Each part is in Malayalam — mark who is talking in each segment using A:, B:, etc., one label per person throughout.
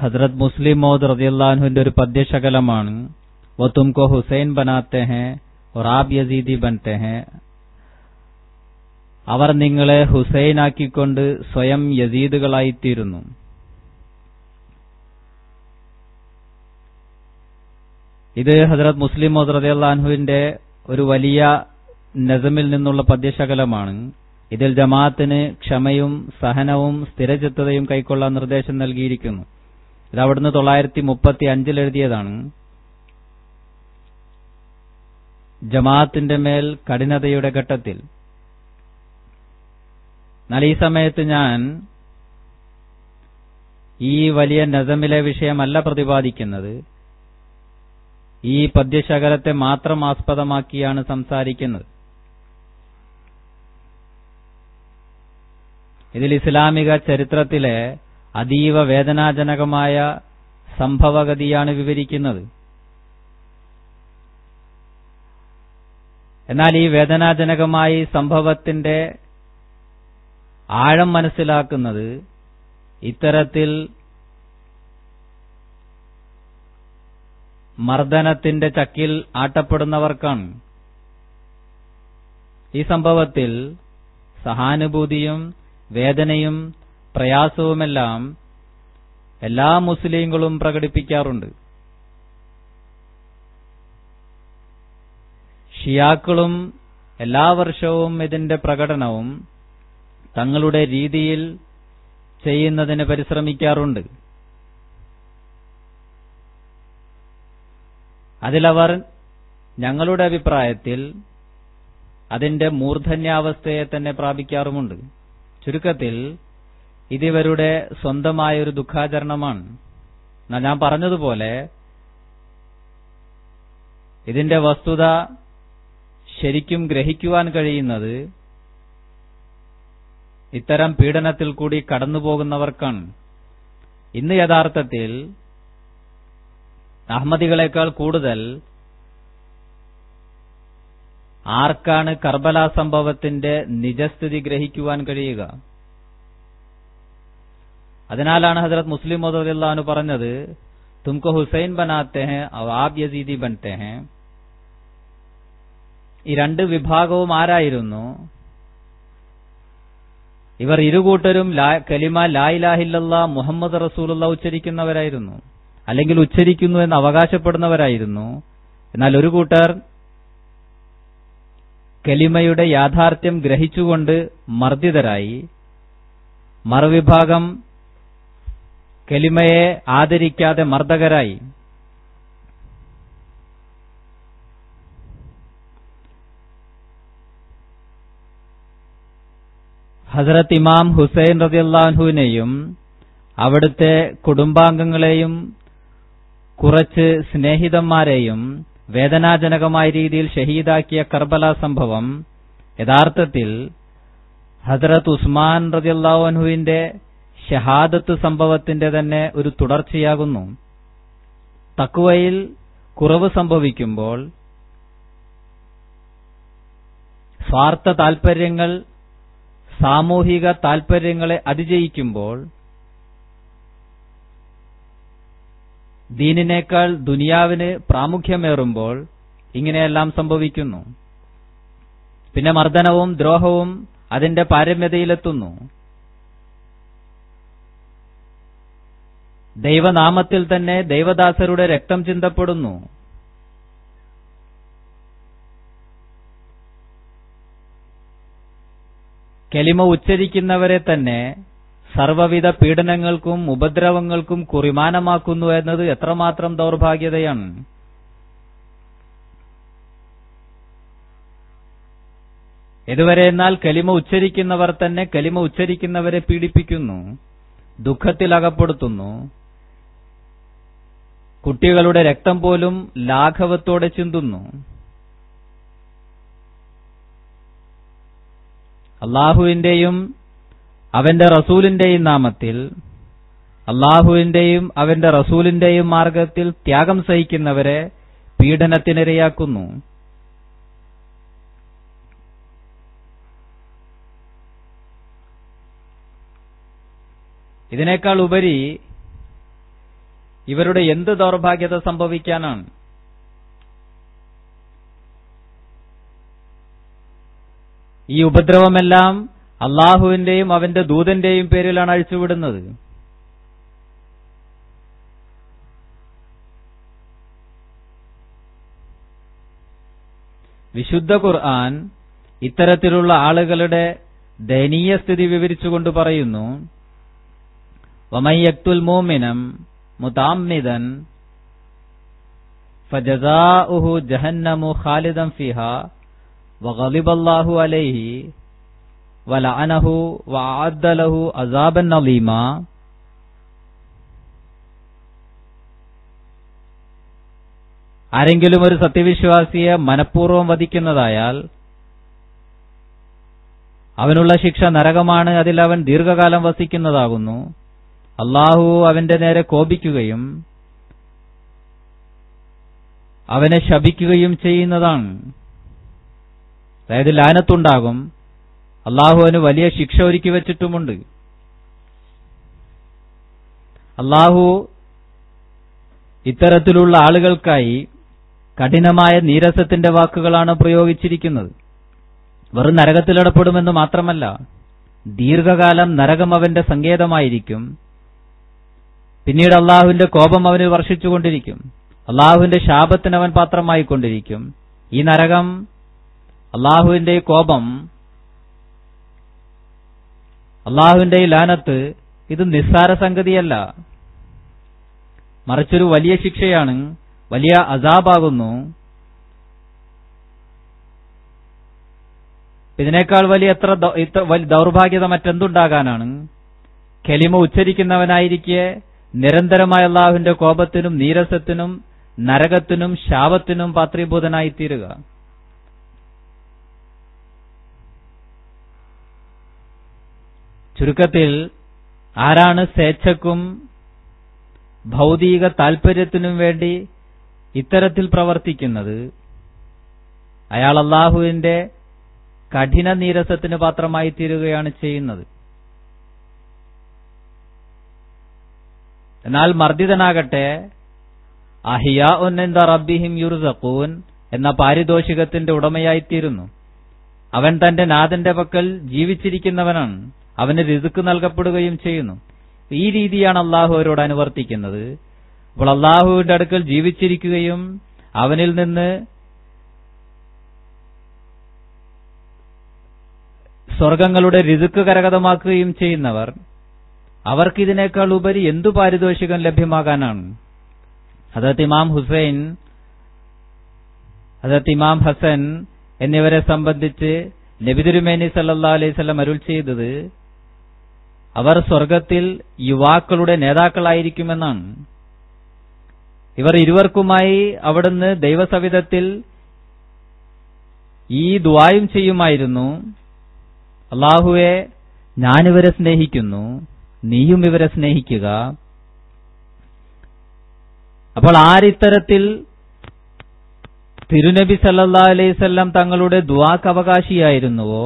A: ഹസ്രത് മുസ്ലിം മോദ് റതിയല്ലാഹുവിന്റെ ഒരു പദ്യശകലമാണ് वो तुमको हुसैन बनाते हैं और आप യസീദി बनते हैं അവർ നിങ്ങളെ ഹുസൈനാക്കിക്കൊണ്ട് സ്വയം യസീദുകളായിത്തീരുന്നു ഇത് ഹസരത് മുസ്ലിം മോദ് റതിയല്ലാഹുവിന്റെ ഒരു വലിയ നസമിൽ നിന്നുള്ള പദ്യശകലമാണ് ഇതിൽ ജമാഅത്തിന് ക്ഷമയും സഹനവും സ്ഥിരചിത്തതയും കൈക്കൊള്ളാൻ നിർദ്ദേശം നൽകിയിരിക്കുന്നു ഇത് അവിടുന്ന് തൊള്ളായിരത്തി മുപ്പത്തി അഞ്ചിൽ എഴുതിയതാണ് ജമാഅത്തിന്റെ മേൽ കഠിനതയുടെ ഘട്ടത്തിൽ എന്നാൽ ഈ സമയത്ത് ഞാൻ ഈ വലിയ നസമിലെ വിഷയമല്ല പ്രതിപാദിക്കുന്നത് ഈ പദ്യശകലത്തെ മാത്രം ആസ്പദമാക്കിയാണ് സംസാരിക്കുന്നത് ഇതിൽ ഇസ്ലാമിക ചരിത്രത്തിലെ അതീവ വേദനാജനകമായ സംഭവഗതിയാണ് വിവരിക്കുന്നത് എന്നാൽ ഈ വേദനാജനകമായ സംഭവത്തിന്റെ ആഴം മനസ്സിലാക്കുന്നത് ഇത്തരത്തിൽ മർദ്ദനത്തിന്റെ ചക്കിൽ ആട്ടപ്പെടുന്നവർക്കാണ് ഈ സംഭവത്തിൽ സഹാനുഭൂതിയും വേദനയും പ്രയാസവുമെല്ലാം എല്ലാ മുസ്ലിങ്ങളും പ്രകടിപ്പിക്കാറുണ്ട് ഷിയാക്കളും എല്ലാ വർഷവും ഇതിന്റെ പ്രകടനവും തങ്ങളുടെ രീതിയിൽ ചെയ്യുന്നതിന് പരിശ്രമിക്കാറുണ്ട് അതിലവർ ഞങ്ങളുടെ അഭിപ്രായത്തിൽ അതിന്റെ മൂർധന്യാവസ്ഥയെ തന്നെ പ്രാപിക്കാറുമുണ്ട് ചുരുക്കത്തിൽ ഇതിവരുടെ സ്വന്തമായ ഒരു ദുഃഖാചരണമാണ് എന്നാൽ ഞാൻ പറഞ്ഞതുപോലെ ഇതിന്റെ വസ്തുത ശരിക്കും ഗ്രഹിക്കുവാൻ കഴിയുന്നത് ഇത്തരം പീഡനത്തിൽ കൂടി കടന്നുപോകുന്നവർക്കാണ് ഇന്ന് യഥാർത്ഥത്തിൽ അഹമ്മദികളെക്കാൾ കൂടുതൽ ആർക്കാണ് കർബല സംഭവത്തിന്റെ നിജസ്ഥിതി ഗ്രഹിക്കുവാൻ കഴിയുക അതിനാലാണ് ഹസരത് മുസ്ലിം മോദാനു പറഞ്ഞത് തുമको ഹുസൈൻ ബനാത്തെ ഹെ ആബ് യസീദി ബനത്തെ ഹെ ഈ രണ്ട് വിഭാഗവും ആരായിരുന്നു ഇവർ ഇരുകൂട്ടരും കലിമ ലായിലാഹില്ല മുഹമ്മദ് റസൂലുള്ള ഉച്ചരിക്കുന്നവരായിരുന്നു അല്ലെങ്കിൽ ഉച്ചരിക്കുന്നു എന്ന് അവകാശപ്പെടുന്നവരായിരുന്നു എന്നാൽ ഒരു കൂട്ടർ കലിമയുടെ യാഥാർത്ഥ്യം ഗ്രഹിച്ചുകൊണ്ട് മർദ്ദിതരായി മറുവിഭാഗം കലിമയെ ആദരിക്കാതെ മർദ്ദകരായി ഹസരത്ത് ഇമാം ഹുസൈൻ റതിയല്ലാഹുവിനെയും അവിടുത്തെ കുടുംബാംഗങ്ങളെയും കുറച്ച് സ്നേഹിതന്മാരെയും വേദനാജനകമായ രീതിയിൽ ഷഹീദാക്കിയ കർബല സംഭവം യഥാർത്ഥത്തിൽ ഹസരത്ത് ഉസ്മാൻ റതിയല്ലാഹുവിന്റെ ഷഹാദത്ത് സംഭവത്തിന്റെ തന്നെ ഒരു തുടർച്ചയാകുന്നു തക്കുവയിൽ കുറവ് സംഭവിക്കുമ്പോൾ സ്വാർത്ഥ താൽപര്യങ്ങൾ സാമൂഹിക താൽപര്യങ്ങളെ അതിജയിക്കുമ്പോൾ ദീനിനേക്കാൾ ദുനിയാവിന് പ്രാമുഖ്യമേറുമ്പോൾ ഇങ്ങനെയെല്ലാം സംഭവിക്കുന്നു പിന്നെ മർദ്ദനവും ദ്രോഹവും അതിന്റെ പാരമ്യതയിലെത്തുന്നു ദൈവനാമത്തിൽ തന്നെ ദൈവദാസരുടെ രക്തം ചിന്തപ്പെടുന്നു കെലിമ ഉച്ചരിക്കുന്നവരെ തന്നെ സർവവിധ പീഡനങ്ങൾക്കും ഉപദ്രവങ്ങൾക്കും കുറിമാനമാക്കുന്നു എന്നത് എത്രമാത്രം ദൗർഭാഗ്യതയാണ് ഇതുവരെ എന്നാൽ കലിമ ഉച്ചരിക്കുന്നവർ തന്നെ കലിമ ഉച്ചരിക്കുന്നവരെ പീഡിപ്പിക്കുന്നു ദുഃഖത്തിൽ അകപ്പെടുത്തുന്നു കുട്ടികളുടെ രക്തം പോലും ലാഘവത്തോടെ ചിന്തുന്നു അള്ളാഹുവിന്റെയും അവന്റെ റസൂലിന്റെയും നാമത്തിൽ അള്ളാഹുവിന്റെയും അവന്റെ റസൂലിന്റെയും മാർഗത്തിൽ ത്യാഗം സഹിക്കുന്നവരെ പീഡനത്തിനിരയാക്കുന്നു ഇതിനേക്കാൾ ഉപരി ഇവരുടെ എന്ത് ദൗർഭാഗ്യത സംഭവിക്കാനാണ് ഈ ഉപദ്രവമെല്ലാം അള്ളാഹുവിന്റെയും അവന്റെ ദൂതന്റെയും പേരിലാണ് അഴിച്ചുവിടുന്നത് വിശുദ്ധ ഖുർആൻ ഇത്തരത്തിലുള്ള ആളുകളുടെ ദയനീയ സ്ഥിതി വിവരിച്ചുകൊണ്ട് പറയുന്നു വമയ്യക്തുൽ മോമിനം മുതാമിദൻ ഫജസാഉഹു ജഹന്നമു ഖാലിദൻ ഫിഹ വഗളിബല്ലാഹു അലൈഹി വലഅനഹു വഅദ്ദ ലഹു അസാബൻ അലീമ ആരെങ്കിലും ഒരു സത്യവിശ്വാസിയെ മനഃപൂർവ്വം വധിക്കുന്നതായാൽ അവനുള്ള ശിക്ഷ നരകമാണ് അതിൽ അവൻ ദീർഘകാലം വസിക്കുന്നതാകുന്നു അള്ളാഹു അവന്റെ നേരെ കോപിക്കുകയും അവനെ ശപിക്കുകയും ചെയ്യുന്നതാണ് അതായത് ലാനത്തുണ്ടാകും അള്ളാഹു അവന് വലിയ ശിക്ഷ ഒരുക്കി വച്ചിട്ടുമുണ്ട് അള്ളാഹു ഇത്തരത്തിലുള്ള ആളുകൾക്കായി കഠിനമായ നീരസത്തിന്റെ വാക്കുകളാണ് പ്രയോഗിച്ചിരിക്കുന്നത് വെറും നരകത്തിലിടപെടുമെന്ന് മാത്രമല്ല ദീർഘകാലം നരകം അവന്റെ സങ്കേതമായിരിക്കും പിന്നീട് അള്ളാഹുവിന്റെ കോപം അവന് വർഷിച്ചുകൊണ്ടിരിക്കും അള്ളാഹുവിന്റെ ശാപത്തിന് അവൻ പാത്രമായിക്കൊണ്ടിരിക്കും ഈ നരകം അള്ളാഹുവിന്റെ കോപം അള്ളാഹുവിന്റെ ലാനത്ത് ഇത് നിസ്സാര സംഗതിയല്ല മറിച്ചൊരു വലിയ ശിക്ഷയാണ് വലിയ അസാബാകുന്നു ഇതിനേക്കാൾ വലിയ എത്ര ദൗർഭാഗ്യത മറ്റെന്തുണ്ടാകാനാണ് കെലിമ ഉച്ചരിക്കുന്നവനായിരിക്കെ നിരന്തരമായ അള്ളാഹുവിന്റെ കോപത്തിനും നീരസത്തിനും നരകത്തിനും ശാപത്തിനും പാത്രീഭൂതനായിത്തീരുക ചുരുക്കത്തിൽ ആരാണ് സ്വേച്ഛക്കും ഭൗതിക താൽപര്യത്തിനും വേണ്ടി ഇത്തരത്തിൽ പ്രവർത്തിക്കുന്നത് അയാൾ അള്ളാഹുവിന്റെ കഠിന നീരസത്തിന് പാത്രമായി തീരുകയാണ് ചെയ്യുന്നത് എന്നാൽ മർദ്ദിതനാകട്ടെ അഹിയ ഒന്നെന്ത റബ്ബിഹിം യുർസഖൂൻ എന്ന പാരിതോഷികത്തിന്റെ ഉടമയായിത്തീരുന്നു അവൻ തന്റെ നാഥന്റെ പക്കൽ ജീവിച്ചിരിക്കുന്നവനാണ് അവന് രിസുക്ക് നൽകപ്പെടുകയും ചെയ്യുന്നു ഈ രീതിയാണ് അള്ളാഹു അവരോട് അനുവർത്തിക്കുന്നത് അപ്പോൾ അള്ളാഹുവിന്റെ അടുക്കൽ ജീവിച്ചിരിക്കുകയും അവനിൽ നിന്ന് സ്വർഗങ്ങളുടെ രിതുക്ക് കരകതമാക്കുകയും ചെയ്യുന്നവർ അവർക്കിതിനേക്കാൾ ഉപരി എന്തു പാരിതോഷികം ലഭ്യമാകാനാണ് ഹജരത്ത് ഇമാം ഹുസൈൻ ഹജരത്ത് ഇമാം ഹസൻ എന്നിവരെ സംബന്ധിച്ച് നബിതിരുമേനി സല്ലാ അലൈവല്ലം അരുൾ ചെയ്തത് അവർ സ്വർഗത്തിൽ യുവാക്കളുടെ നേതാക്കളായിരിക്കുമെന്നാണ് ഇവർ ഇരുവർക്കുമായി അവിടുന്ന് ദൈവസവിധത്തിൽ ഈ ദ്വായും ചെയ്യുമായിരുന്നു അള്ളാഹുവെ ഞാനിവരെ സ്നേഹിക്കുന്നു നീയും ഇവരെ സ്നേഹിക്കുക അപ്പോൾ ആരിത്തരത്തിൽ തിരുനബി സല്ലാ അലൈവല്ലം തങ്ങളുടെ ദ്വാക്ക് അവകാശിയായിരുന്നുവോ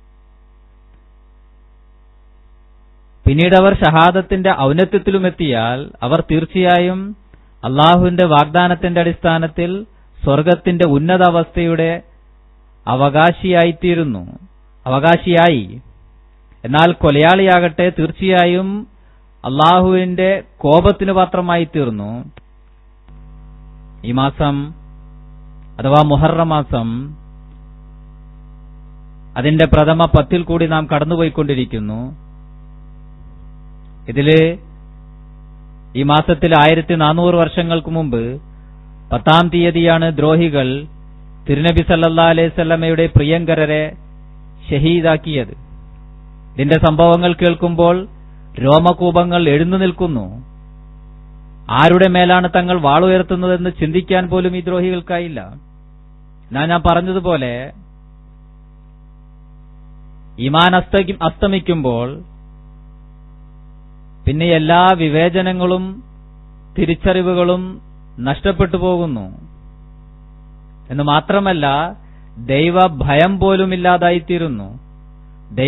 A: പിന്നീട് അവർ ഷഹാദത്തിന്റെ ഔന്നത്യത്തിലുമെത്തിയാൽ അവർ തീർച്ചയായും അള്ളാഹുവിന്റെ വാഗ്ദാനത്തിന്റെ അടിസ്ഥാനത്തിൽ സ്വർഗത്തിന്റെ ഉന്നത അവസ്ഥയുടെ അവകാശിയായിത്തീരുന്നു അവകാശിയായി എന്നാൽ കൊലയാളിയാകട്ടെ തീർച്ചയായും അള്ളാഹുവിന്റെ കോപത്തിന് പാത്രമായി തീർന്നു ഈ മാസം അഥവാ മുഹറ മാസം അതിന്റെ പ്രഥമ പത്തിൽ കൂടി നാം കടന്നുപോയിക്കൊണ്ടിരിക്കുന്നു ഇതില് ഈ മാസത്തിൽ ആയിരത്തി നാനൂറ് വർഷങ്ങൾക്ക് മുമ്പ് പത്താം തീയതിയാണ് ദ്രോഹികൾ തിരുനബി സല്ലാ അലൈവല്ലമയുടെ പ്രിയങ്കരരെ ഷഹീദാക്കിയത് ഇതിന്റെ സംഭവങ്ങൾ കേൾക്കുമ്പോൾ രോമകൂപങ്ങൾ എഴുന്നു നിൽക്കുന്നു ആരുടെ മേലാണ് തങ്ങൾ വാളുയർത്തുന്നതെന്ന് ചിന്തിക്കാൻ പോലും ഈ ദ്രോഹികൾക്കായില്ല ഞാൻ ഞാൻ പറഞ്ഞതുപോലെ ഇമാൻ അസ്തമിക്കുമ്പോൾ പിന്നെ എല്ലാ വിവേചനങ്ങളും തിരിച്ചറിവുകളും നഷ്ടപ്പെട്ടു പോകുന്നു എന്ന് മാത്രമല്ല ദൈവഭയം പോലും ഇല്ലാതായിത്തീരുന്നു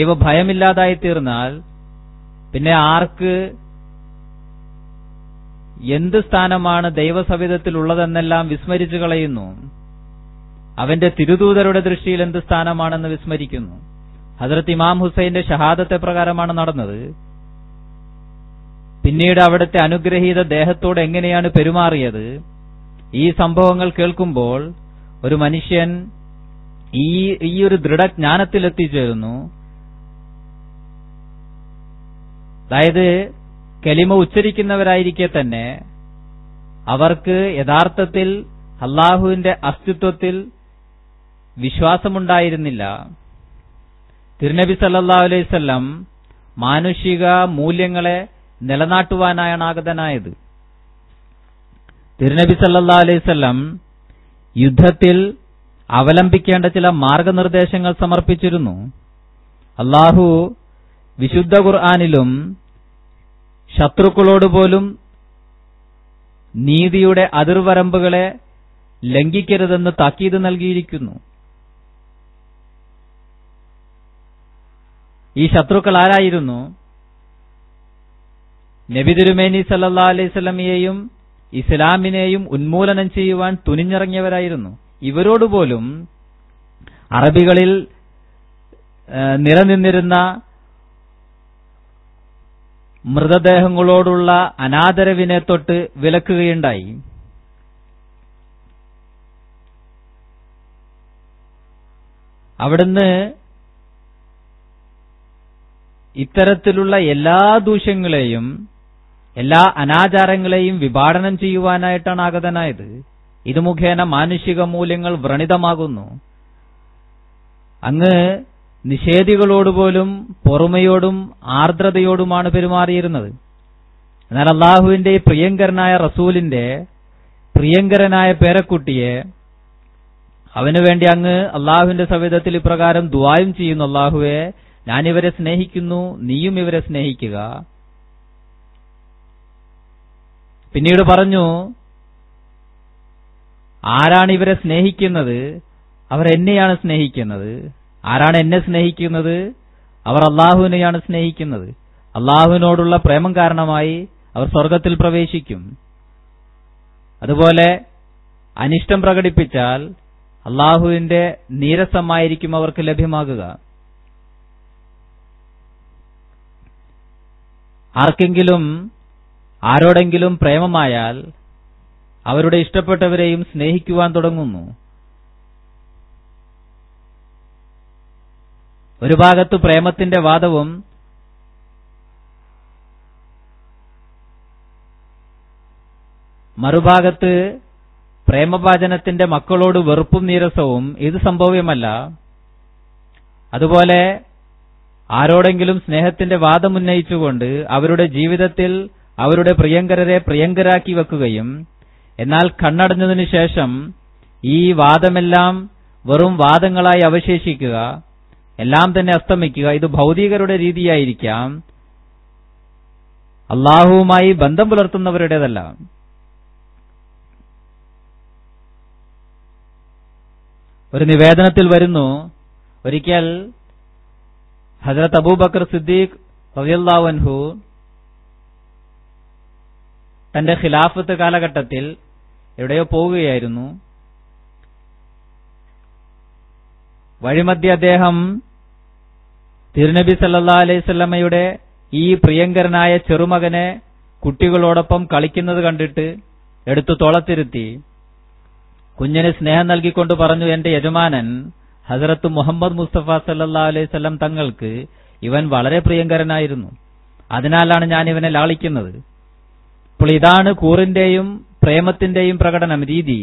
A: ദൈവഭയമില്ലാതായിത്തീർന്നാൽ പിന്നെ ആർക്ക് എന്ത് സ്ഥാനമാണ് ദൈവസവിധത്തിൽ ഉള്ളതെന്നെല്ലാം വിസ്മരിച്ചു കളയുന്നു അവന്റെ തിരുദൂതരുടെ ദൃഷ്ടിയിൽ എന്ത് സ്ഥാനമാണെന്ന് വിസ്മരിക്കുന്നു ഹസരത്ത് ഇമാം ഹുസൈന്റെ ഷഹാദത്തെ പ്രകാരമാണ് നടന്നത് പിന്നീട് അവിടുത്തെ അനുഗ്രഹീത ദേഹത്തോട് എങ്ങനെയാണ് പെരുമാറിയത് ഈ സംഭവങ്ങൾ കേൾക്കുമ്പോൾ ഒരു മനുഷ്യൻ ഈ ഈ ഒരു ദൃഢജ്ഞാനത്തിൽ എത്തിച്ചേരുന്നു അതായത് കലിമ ഉച്ചരിക്കുന്നവരായിരിക്കെ തന്നെ അവർക്ക് യഥാർത്ഥത്തിൽ അള്ളാഹുവിന്റെ അസ്തിത്വത്തിൽ വിശ്വാസമുണ്ടായിരുന്നില്ല തിരുനബി സല്ലാ അലൈവല്ലം മാനുഷിക മൂല്യങ്ങളെ നിലനാട്ടുവാനായാണ് ആഗതനായത് തിരുനബി സല്ലാ അലൈവല്ലം യുദ്ധത്തിൽ അവലംബിക്കേണ്ട ചില മാർഗനിർദ്ദേശങ്ങൾ സമർപ്പിച്ചിരുന്നു അള്ളാഹു വിശുദ്ധ ഖുർആാനിലും ശത്രുക്കളോട് പോലും നീതിയുടെ അതിർവരമ്പുകളെ ലംഘിക്കരുതെന്ന് താക്കീത് നൽകിയിരിക്കുന്നു ഈ ശത്രുക്കൾ ആരായിരുന്നു നബി തിരുമേനി സല്ലാ അലൈവല്ലമിയെയും ഇസ്ലാമിനെയും ഉന്മൂലനം ചെയ്യുവാൻ തുനിഞ്ഞിറങ്ങിയവരായിരുന്നു ഇവരോട് പോലും അറബികളിൽ നിലനിന്നിരുന്ന മൃതദേഹങ്ങളോടുള്ള അനാദരവിനെ തൊട്ട് വിലക്കുകയുണ്ടായി അവിടുന്ന് ഇത്തരത്തിലുള്ള എല്ലാ ദൂഷ്യങ്ങളെയും എല്ലാ അനാചാരങ്ങളെയും വിഭാടനം ചെയ്യുവാനായിട്ടാണ് ആഗതനായത് ഇത് മുഖേന മാനുഷിക മൂല്യങ്ങൾ വ്രണിതമാകുന്നു അങ്ങ് നിഷേധികളോട് പോലും പൊറുമയോടും ആർദ്രതയോടുമാണ് പെരുമാറിയിരുന്നത് എന്നാൽ അള്ളാഹുവിന്റെ പ്രിയങ്കരനായ റസൂലിന്റെ പ്രിയങ്കരനായ പേരക്കുട്ടിയെ അവനു വേണ്ടി അങ്ങ് അള്ളാഹുവിന്റെ സവിധത്തിൽ ഇപ്രകാരം ദുവായും ചെയ്യുന്നു അള്ളാഹുവെ ഞാനിവരെ സ്നേഹിക്കുന്നു നീയും ഇവരെ സ്നേഹിക്കുക പിന്നീട് പറഞ്ഞു ആരാണ് ഇവരെ സ്നേഹിക്കുന്നത് അവർ എന്നെയാണ് സ്നേഹിക്കുന്നത് ആരാണ് എന്നെ സ്നേഹിക്കുന്നത് അവർ അള്ളാഹുവിനെയാണ് സ്നേഹിക്കുന്നത് അള്ളാഹുവിനോടുള്ള പ്രേമം കാരണമായി അവർ സ്വർഗത്തിൽ പ്രവേശിക്കും അതുപോലെ അനിഷ്ടം പ്രകടിപ്പിച്ചാൽ അള്ളാഹുവിന്റെ നീരസമായിരിക്കും അവർക്ക് ലഭ്യമാകുക ആർക്കെങ്കിലും ആരോടെങ്കിലും പ്രേമമായാൽ അവരുടെ ഇഷ്ടപ്പെട്ടവരെയും സ്നേഹിക്കുവാൻ തുടങ്ങുന്നു ഒരു ഭാഗത്ത് പ്രേമത്തിന്റെ വാദവും മറുഭാഗത്ത് പ്രേമഭാചനത്തിന്റെ മക്കളോട് വെറുപ്പും നീരസവും ഇത് സംഭവ്യമല്ല അതുപോലെ ആരോടെങ്കിലും സ്നേഹത്തിന്റെ വാദമുന്നയിച്ചുകൊണ്ട് അവരുടെ ജീവിതത്തിൽ അവരുടെ പ്രിയങ്കരരെ പ്രിയങ്കരാക്കി വെക്കുകയും എന്നാൽ കണ്ണടഞ്ഞതിനു ശേഷം ഈ വാദമെല്ലാം വെറും വാദങ്ങളായി അവശേഷിക്കുക എല്ലാം തന്നെ അസ്തമിക്കുക ഇത് ഭൗതികരുടെ രീതിയായിരിക്കാം അള്ളാഹുവുമായി ബന്ധം പുലർത്തുന്നവരുടേതല്ല ഒരു നിവേദനത്തിൽ വരുന്നു ഒരിക്കൽ ഹജറത്ത് അബൂബക്കർ സിദ്ദീഖ് റബിയല്ലാവൻഹു തന്റെ ഖിലാഫത്ത് കാലഘട്ടത്തിൽ എവിടെയോ പോവുകയായിരുന്നു വഴിമധ്യ അദ്ദേഹം തിരുനബി സല്ലാ അലൈവല്ലമ്മയുടെ ഈ പ്രിയങ്കരനായ ചെറുമകനെ കുട്ടികളോടൊപ്പം കളിക്കുന്നത് കണ്ടിട്ട് എടുത്തു തോളത്തിരുത്തി കുഞ്ഞിന് സ്നേഹം നൽകിക്കൊണ്ട് പറഞ്ഞു എന്റെ യജമാനൻ ഹസരത്ത് മുഹമ്മദ് മുസ്തഫ സല്ലാ അലൈവല്ലം തങ്ങൾക്ക് ഇവൻ വളരെ പ്രിയങ്കരനായിരുന്നു അതിനാലാണ് ഞാൻ ഇവനെ ലാളിക്കുന്നത് അപ്പോൾ ഇതാണ് കൂറിന്റെയും പ്രേമത്തിന്റെയും പ്രകടനം രീതി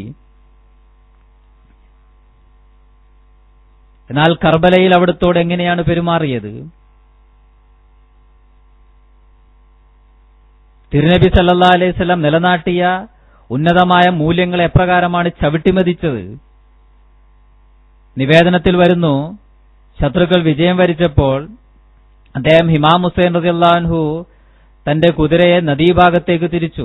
A: എന്നാൽ കർബലയിൽ അവിടുത്തോട് എങ്ങനെയാണ് പെരുമാറിയത് തിരുനബി സല്ലാ അലൈവല്ലം നിലനാട്ടിയ ഉന്നതമായ മൂല്യങ്ങൾ എപ്രകാരമാണ് ചവിട്ടിമതിച്ചത് നിവേദനത്തിൽ വരുന്നു ശത്രുക്കൾ വിജയം വരിച്ചപ്പോൾ അദ്ദേഹം ഹിമാം ഹുസൈൻ റതിയല്ലാൻഹു തന്റെ കുതിരയെ നദീഭാഗത്തേക്ക് തിരിച്ചു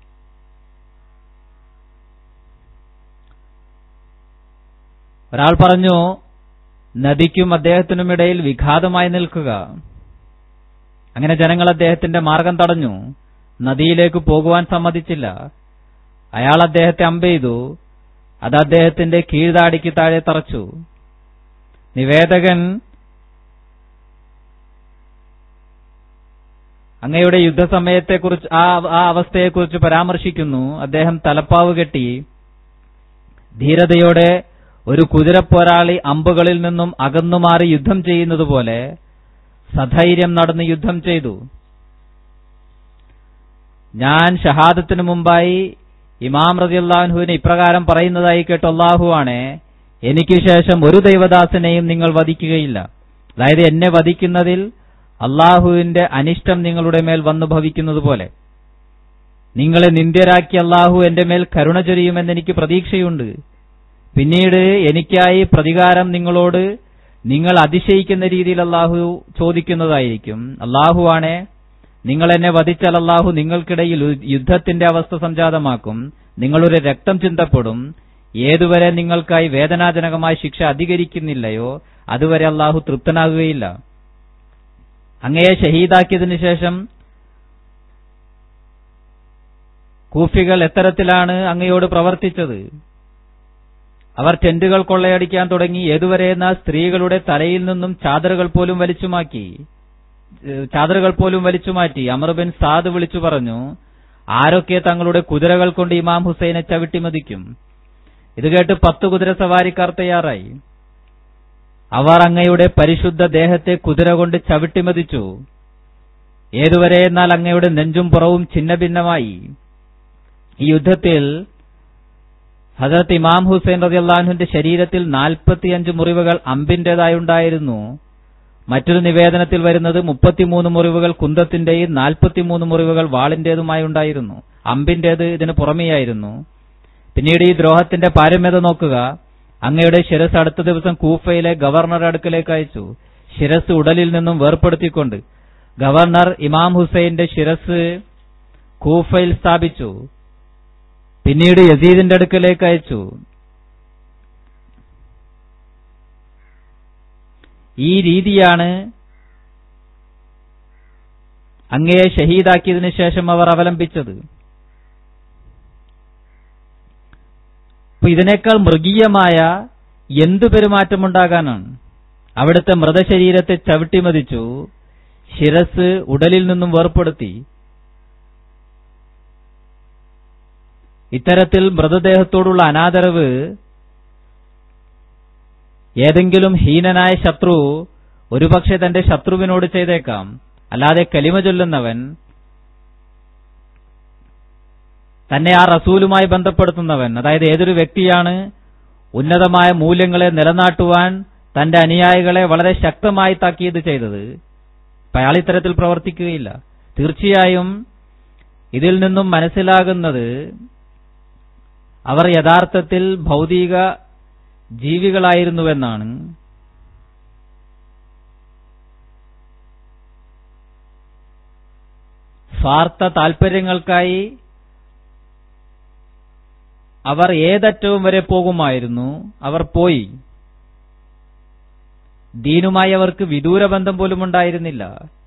A: ഒരാൾ പറഞ്ഞു നദിക്കും അദ്ദേഹത്തിനുമിടയിൽ വിഘാതമായി നിൽക്കുക അങ്ങനെ ജനങ്ങൾ അദ്ദേഹത്തിന്റെ മാർഗം തടഞ്ഞു നദിയിലേക്ക് പോകുവാൻ സമ്മതിച്ചില്ല അയാൾ അദ്ദേഹത്തെ അമ്പെയ്തു അത് അദ്ദേഹത്തിന്റെ കീഴ്താടിക്ക് താഴെ തറച്ചു നിവേദകൻ അങ്ങയുടെ യുദ്ധസമയത്തെക്കുറിച്ച് ആ ആ അവസ്ഥയെക്കുറിച്ച് പരാമർശിക്കുന്നു അദ്ദേഹം തലപ്പാവ് കെട്ടി ധീരതയോടെ ഒരു കുതിരപ്പോരാളി അമ്പുകളിൽ നിന്നും അകന്നുമാറി യുദ്ധം ചെയ്യുന്നതുപോലെ സധൈര്യം നടന്ന് യുദ്ധം ചെയ്തു ഞാൻ ഷഹാദത്തിനു മുമ്പായി ഇമാം റതിയുള്ളാഹുവിന് ഇപ്രകാരം പറയുന്നതായി കേട്ട് അള്ളാഹുവാണ് എനിക്ക് ശേഷം ഒരു ദൈവദാസനെയും നിങ്ങൾ വധിക്കുകയില്ല അതായത് എന്നെ വധിക്കുന്നതിൽ അള്ളാഹുവിന്റെ അനിഷ്ടം നിങ്ങളുടെ മേൽ വന്നു ഭവിക്കുന്നത് പോലെ നിങ്ങളെ നിന്ദ്യരാക്കി അള്ളാഹു എന്റെ മേൽ കരുണ ചൊരിയുമെന്ന് എനിക്ക് പ്രതീക്ഷയുണ്ട് പിന്നീട് എനിക്കായി പ്രതികാരം നിങ്ങളോട് നിങ്ങൾ അതിശയിക്കുന്ന രീതിയിൽ അള്ളാഹു ചോദിക്കുന്നതായിരിക്കും അള്ളാഹുവാണേ നിങ്ങൾ എന്നെ വധിച്ചാൽ അള്ളാഹു നിങ്ങൾക്കിടയിൽ യുദ്ധത്തിന്റെ അവസ്ഥ സംജാതമാക്കും നിങ്ങളുടെ രക്തം ചിന്തപ്പെടും ഏതുവരെ നിങ്ങൾക്കായി വേദനാജനകമായ ശിക്ഷ അധികരിക്കുന്നില്ലയോ അതുവരെ അള്ളാഹു തൃപ്തനാകുകയില്ല അങ്ങയെ ഷഹീദാക്കിയതിനു ശേഷം കൂഫികൾ എത്തരത്തിലാണ് അങ്ങയോട് പ്രവർത്തിച്ചത് അവർ ടെന്റുകൾ കൊള്ളയടിക്കാൻ തുടങ്ങി ഏതുവരെ എന്നാൽ സ്ത്രീകളുടെ തലയിൽ നിന്നും ചാദറുകൾ പോലും വലിച്ചുമാക്കി ചാദറുകൾ പോലും വലിച്ചുമാറ്റി അമർബിൻ സാദ് വിളിച്ചു പറഞ്ഞു ആരൊക്കെ തങ്ങളുടെ കുതിരകൾ കൊണ്ട് ഇമാം ഹുസൈനെ ചവിട്ടിമതിക്കും ഇത് കേട്ട് പത്ത് കുതിര സവാരിക്കാർ തയ്യാറായി അവർ അങ്ങയുടെ പരിശുദ്ധ ദേഹത്തെ കുതിര കൊണ്ട് ചവിട്ടിമതിച്ചു ഏതുവരെ എന്നാൽ അങ്ങയുടെ നെഞ്ചും പുറവും ഛിന്നഭിന്നമായി ഈ യുദ്ധത്തിൽ ഹസരത്ത് ഇമാം ഹുസൈൻ റതിയല്ലാഹുവിന്റെ ശരീരത്തിൽ നാൽപ്പത്തിയഞ്ച് മുറിവുകൾ അമ്പിന്റേതായുണ്ടായിരുന്നു മറ്റൊരു നിവേദനത്തിൽ വരുന്നത് മുപ്പത്തിമൂന്ന് മുറിവുകൾ കുന്തത്തിന്റെയും നാൽപ്പത്തിമൂന്ന് മുറിവുകൾ വാളിന്റേതുമായി ഉണ്ടായിരുന്നു അമ്പിന്റേത് ഇതിന് പുറമെയായിരുന്നു പിന്നീട് ഈ ദ്രോഹത്തിന്റെ പാരമ്യത നോക്കുക അങ്ങയുടെ ശിരസ് അടുത്ത ദിവസം കൂഫയിലെ ഗവർണർ അടുക്കലേക്ക് അയച്ചു ശിരസ് ഉടലിൽ നിന്നും വേർപ്പെടുത്തിക്കൊണ്ട് ഗവർണർ ഇമാം ഹുസൈന്റെ ശിരസ് കൂഫയിൽ സ്ഥാപിച്ചു പിന്നീട് യസീദിന്റെ അടുക്കലേക്ക് അയച്ചു ഈ രീതിയാണ് അങ്ങയെ ഷഹീദാക്കിയതിനു ശേഷം അവർ അവലംബിച്ചത് അപ്പൊ ഇതിനേക്കാൾ മൃഗീയമായ എന്തു പെരുമാറ്റമുണ്ടാകാനാണ് അവിടുത്തെ മൃതശരീരത്തെ ചവിട്ടിമതിച്ചു ശിരസ് ഉടലിൽ നിന്നും വേർപ്പെടുത്തി ഇത്തരത്തിൽ മൃതദേഹത്തോടുള്ള അനാദരവ് ഏതെങ്കിലും ഹീനനായ ശത്രു ഒരുപക്ഷെ തന്റെ ശത്രുവിനോട് ചെയ്തേക്കാം അല്ലാതെ കലിമ ചൊല്ലുന്നവൻ തന്നെ ആ റസൂലുമായി ബന്ധപ്പെടുത്തുന്നവൻ അതായത് ഏതൊരു വ്യക്തിയാണ് ഉന്നതമായ മൂല്യങ്ങളെ നിലനാട്ടുവാൻ തന്റെ അനുയായികളെ വളരെ ശക്തമായി താക്കീത് ചെയ്തത് അയാൾ ഇത്തരത്തിൽ പ്രവർത്തിക്കുകയില്ല തീർച്ചയായും ഇതിൽ നിന്നും മനസ്സിലാകുന്നത് അവർ യഥാർത്ഥത്തിൽ ഭൗതിക ജീവികളായിരുന്നുവെന്നാണ് സ്വാർത്ഥ താൽപര്യങ്ങൾക്കായി അവർ ഏതറ്റവും വരെ പോകുമായിരുന്നു അവർ പോയി ദീനുമായി അവർക്ക് വിദൂര ബന്ധം പോലും ഉണ്ടായിരുന്നില്ല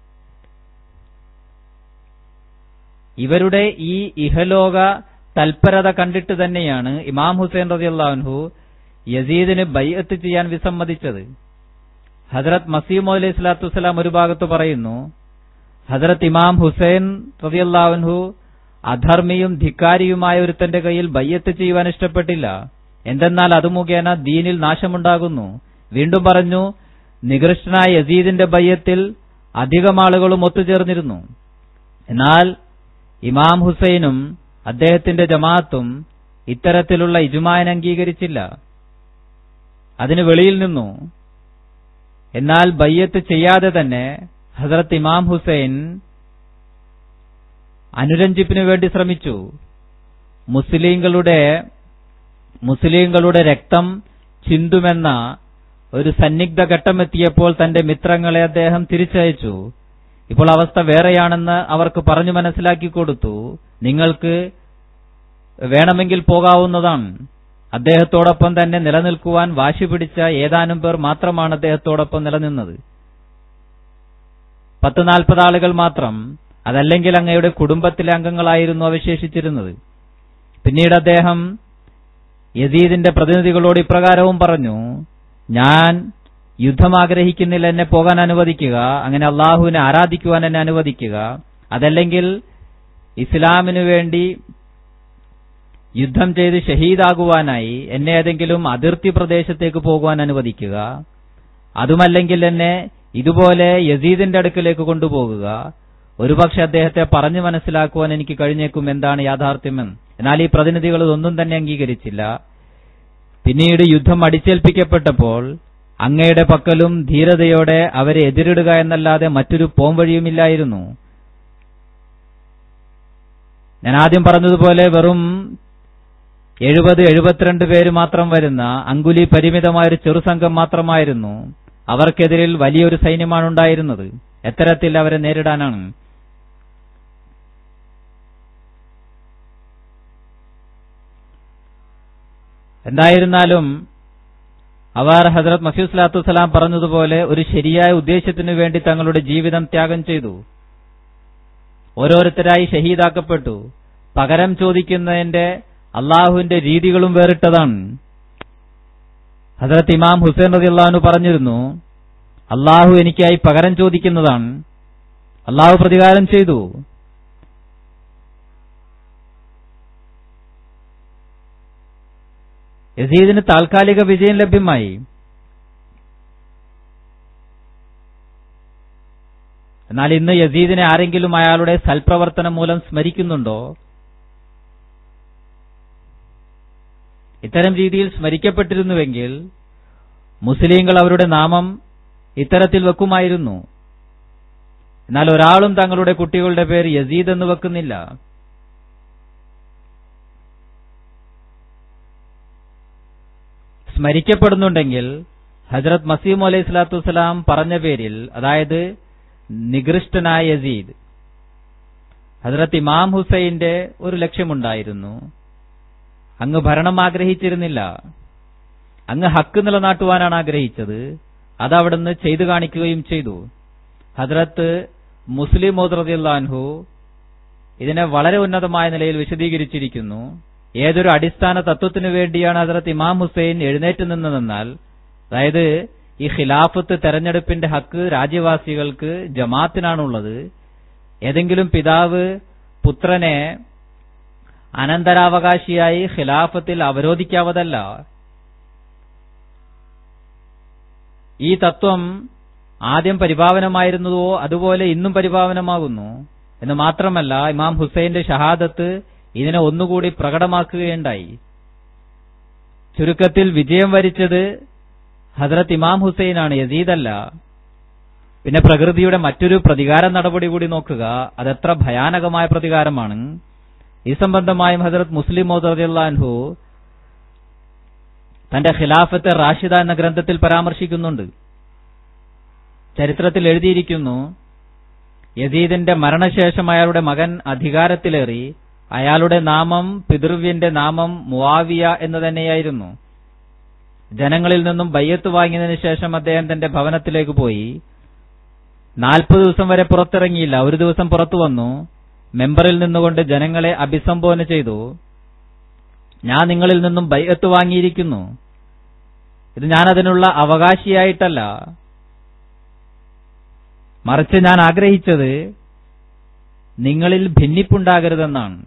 A: ഇവരുടെ ഈ ഇഹലോക തൽപരത കണ്ടിട്ട് തന്നെയാണ് ഇമാം ഹുസൈൻ റതിയല്ലാഹു യസീദിന് ബൈഅത്ത് ചെയ്യാൻ വിസമ്മതിച്ചത് ഹജറത് മസീമു അലൈഹി സ്വലാത്തു വസ്സലാം ഒരു ഭാഗത്ത് പറയുന്നു ഹജറത് ഇമാം ഹുസൈൻ റതിയല്ലാഹു അധർമ്മിയും ധിക്കാരിയുമായ ഒരുത്തന്റെ കയ്യിൽ ബയ്യത്ത് ചെയ്യുവാൻ ഇഷ്ടപ്പെട്ടില്ല എന്തെന്നാൽ അത് മുഖേന ദീനിൽ നാശമുണ്ടാകുന്നു വീണ്ടും പറഞ്ഞു നികൃഷ്ടനായ യസീദിന്റെ ബയ്യത്തിൽ അധികം ആളുകളും ഒത്തുചേർന്നിരുന്നു എന്നാൽ ഇമാം ഹുസൈനും അദ്ദേഹത്തിന്റെ ജമാഅത്തും ഇത്തരത്തിലുള്ള ഇജുമാൻ അംഗീകരിച്ചില്ല അതിന് വെളിയിൽ നിന്നു എന്നാൽ ബയ്യത്ത് ചെയ്യാതെ തന്നെ ഹസരത്ത് ഇമാം ഹുസൈൻ അനുരഞ്ജിപ്പിനു വേണ്ടി ശ്രമിച്ചു മുസ്ലിങ്ങളുടെ മുസ്ലിങ്ങളുടെ രക്തം ചിന്തുമെന്ന ഒരു സന്നിഗ്ധ ഘട്ടമെത്തിയപ്പോൾ തന്റെ മിത്രങ്ങളെ അദ്ദേഹം തിരിച്ചയച്ചു ഇപ്പോൾ അവസ്ഥ വേറെയാണെന്ന് അവർക്ക് പറഞ്ഞു മനസ്സിലാക്കി കൊടുത്തു നിങ്ങൾക്ക് വേണമെങ്കിൽ പോകാവുന്നതാണ് അദ്ദേഹത്തോടൊപ്പം തന്നെ നിലനിൽക്കുവാൻ വാശി പിടിച്ച ഏതാനും പേർ മാത്രമാണ് അദ്ദേഹത്തോടൊപ്പം നിലനിന്നത് പത്ത് നാൽപ്പത് ആളുകൾ മാത്രം അതല്ലെങ്കിൽ അങ്ങയുടെ കുടുംബത്തിലെ അംഗങ്ങളായിരുന്നു അവശേഷിച്ചിരുന്നത് പിന്നീട് അദ്ദേഹം യസീദിന്റെ പ്രതിനിധികളോട് ഇപ്രകാരവും പറഞ്ഞു ഞാൻ യുദ്ധം ആഗ്രഹിക്കുന്നില്ല എന്നെ പോകാൻ അനുവദിക്കുക അങ്ങനെ അള്ളാഹുവിനെ ആരാധിക്കുവാൻ എന്നെ അനുവദിക്കുക അതല്ലെങ്കിൽ ഇസ്ലാമിനു വേണ്ടി യുദ്ധം ചെയ്ത് ഷഹീദാകുവാനായി എന്നെ ഏതെങ്കിലും അതിർത്തി പ്രദേശത്തേക്ക് പോകുവാൻ അനുവദിക്കുക അതുമല്ലെങ്കിൽ എന്നെ ഇതുപോലെ യസീദിന്റെ അടുക്കലേക്ക് കൊണ്ടുപോകുക ഒരുപക്ഷെ അദ്ദേഹത്തെ പറഞ്ഞു മനസ്സിലാക്കുവാൻ എനിക്ക് കഴിഞ്ഞേക്കും എന്താണ് യാഥാർത്ഥ്യമെന്ന് എന്നാൽ ഈ പ്രതിനിധികൾ ഇതൊന്നും തന്നെ അംഗീകരിച്ചില്ല പിന്നീട് യുദ്ധം അടിച്ചേൽപ്പിക്കപ്പെട്ടപ്പോൾ അങ്ങയുടെ പക്കലും ധീരതയോടെ അവരെ എതിരിടുക എന്നല്ലാതെ മറ്റൊരു പോംവഴിയുമില്ലായിരുന്നു ഞാൻ ആദ്യം പറഞ്ഞതുപോലെ വെറും എഴുപത് എഴുപത്തിരണ്ട് പേര് മാത്രം വരുന്ന അങ്കുലി പരിമിതമായ ഒരു ചെറുസംഘം മാത്രമായിരുന്നു അവർക്കെതിരിൽ വലിയൊരു സൈന്യമാണ് ഉണ്ടായിരുന്നത് എത്തരത്തിൽ അവരെ നേരിടാനാണ് എന്തായിരുന്നാലും അവർ ഹസരത് മസീദ് സ്വലാത്തു വസ്സലാം പറഞ്ഞതുപോലെ ഒരു ശരിയായ ഉദ്ദേശത്തിനു വേണ്ടി തങ്ങളുടെ ജീവിതം ത്യാഗം ചെയ്തു ഓരോരുത്തരായി ഷഹീദാക്കപ്പെട്ടു പകരം ചോദിക്കുന്നതിന്റെ അള്ളാഹുവിന്റെ രീതികളും വേറിട്ടതാണ് ഹസരത്ത് ഇമാം ഹുസൈൻ റതി അള്ളാഹുനു പറഞ്ഞിരുന്നു അള്ളാഹു എനിക്കായി പകരം ചോദിക്കുന്നതാണ് അള്ളാഹു പ്രതികാരം ചെയ്തു യസീദിന് താൽക്കാലിക വിജയം ലഭ്യമായി എന്നാൽ ഇന്ന് യസീദിനെ ആരെങ്കിലും അയാളുടെ സൽപ്രവർത്തനം മൂലം സ്മരിക്കുന്നുണ്ടോ ഇത്തരം രീതിയിൽ സ്മരിക്കപ്പെട്ടിരുന്നുവെങ്കിൽ മുസ്ലിങ്ങൾ അവരുടെ നാമം ഇത്തരത്തിൽ വെക്കുമായിരുന്നു എന്നാൽ ഒരാളും തങ്ങളുടെ കുട്ടികളുടെ പേര് യസീദ് എന്ന് വെക്കുന്നില്ല സ്മരിക്കപ്പെടുന്നുണ്ടെങ്കിൽ ഹജറത് മസീം അലൈഹി സ്വലാത്തു വസ്സലാം പറഞ്ഞ പേരിൽ അതായത് നികൃഷ്ടനായ യസീദ് ഹജറത്ത് ഇമാം ഹുസൈന്റെ ഒരു ലക്ഷ്യമുണ്ടായിരുന്നു അങ്ങ് ഭരണം ആഗ്രഹിച്ചിരുന്നില്ല അങ്ങ് ഹക്ക് നിലനാട്ടുവാനാണ് ആഗ്രഹിച്ചത് അത് അവിടുന്ന് ചെയ്തു കാണിക്കുകയും ചെയ്തു ഹദ്രത്ത് മുസ്ലിം മോദ്രദിള്ളാൻഹു ഇതിനെ വളരെ ഉന്നതമായ നിലയിൽ വിശദീകരിച്ചിരിക്കുന്നു ഏതൊരു അടിസ്ഥാന തത്വത്തിനു വേണ്ടിയാണ് ഹദ്രത്ത് ഇമാം ഹുസൈൻ എഴുന്നേറ്റ് നിന്നതെന്നാൽ അതായത് ഈ ഖിലാഫത്ത് തെരഞ്ഞെടുപ്പിന്റെ ഹക്ക് രാജ്യവാസികൾക്ക് ജമാത്തിനാണുള്ളത് ഏതെങ്കിലും പിതാവ് പുത്രനെ അനന്തരാവകാശിയായി ഖിലാഫത്തിൽ അവരോധിക്കാവതല്ല ഈ തത്വം ആദ്യം പരിഭാവനമായിരുന്നതോ അതുപോലെ ഇന്നും പരിഭാവനമാകുന്നു എന്ന് മാത്രമല്ല ഇമാം ഹുസൈന്റെ ഷഹാദത്ത് ഇതിനെ ഒന്നുകൂടി പ്രകടമാക്കുകയുണ്ടായി ചുരുക്കത്തിൽ വിജയം വരിച്ചത് ഹസ്രത്ത് ഇമാം ഹുസൈനാണ് യസീദല്ല പിന്നെ പ്രകൃതിയുടെ മറ്റൊരു പ്രതികാര നടപടി കൂടി നോക്കുക അതെത്ര ഭയാനകമായ പ്രതികാരമാണ് ഈ സംബന്ധമായും ഹസരത് മുസ്ലിം മോദർഹു തന്റെ ഖിലാഫത്തെ റാഷിദ എന്ന ഗ്രന്ഥത്തിൽ പരാമർശിക്കുന്നുണ്ട് ചരിത്രത്തിൽ എഴുതിയിരിക്കുന്നു യസീദിന്റെ മരണശേഷം അയാളുടെ മകൻ അധികാരത്തിലേറി അയാളുടെ നാമം പിതൃവ്യന്റെ നാമം മുവാവിയ എന്ന് തന്നെയായിരുന്നു ജനങ്ങളിൽ നിന്നും ബയ്യത്ത് വാങ്ങിയതിനു ശേഷം അദ്ദേഹം തന്റെ ഭവനത്തിലേക്ക് പോയി നാൽപ്പത് ദിവസം വരെ പുറത്തിറങ്ങിയില്ല ഒരു ദിവസം പുറത്തു വന്നു മെമ്പറിൽ നിന്നുകൊണ്ട് ജനങ്ങളെ അഭിസംബോധന ചെയ്തു ഞാൻ നിങ്ങളിൽ നിന്നും ബയ്യത്ത് വാങ്ങിയിരിക്കുന്നു ഇത് ഞാൻ അതിനുള്ള അവകാശിയായിട്ടല്ല മറിച്ച് ഞാൻ ആഗ്രഹിച്ചത് നിങ്ങളിൽ ഭിന്നിപ്പുണ്ടാകരുതെന്നാണ്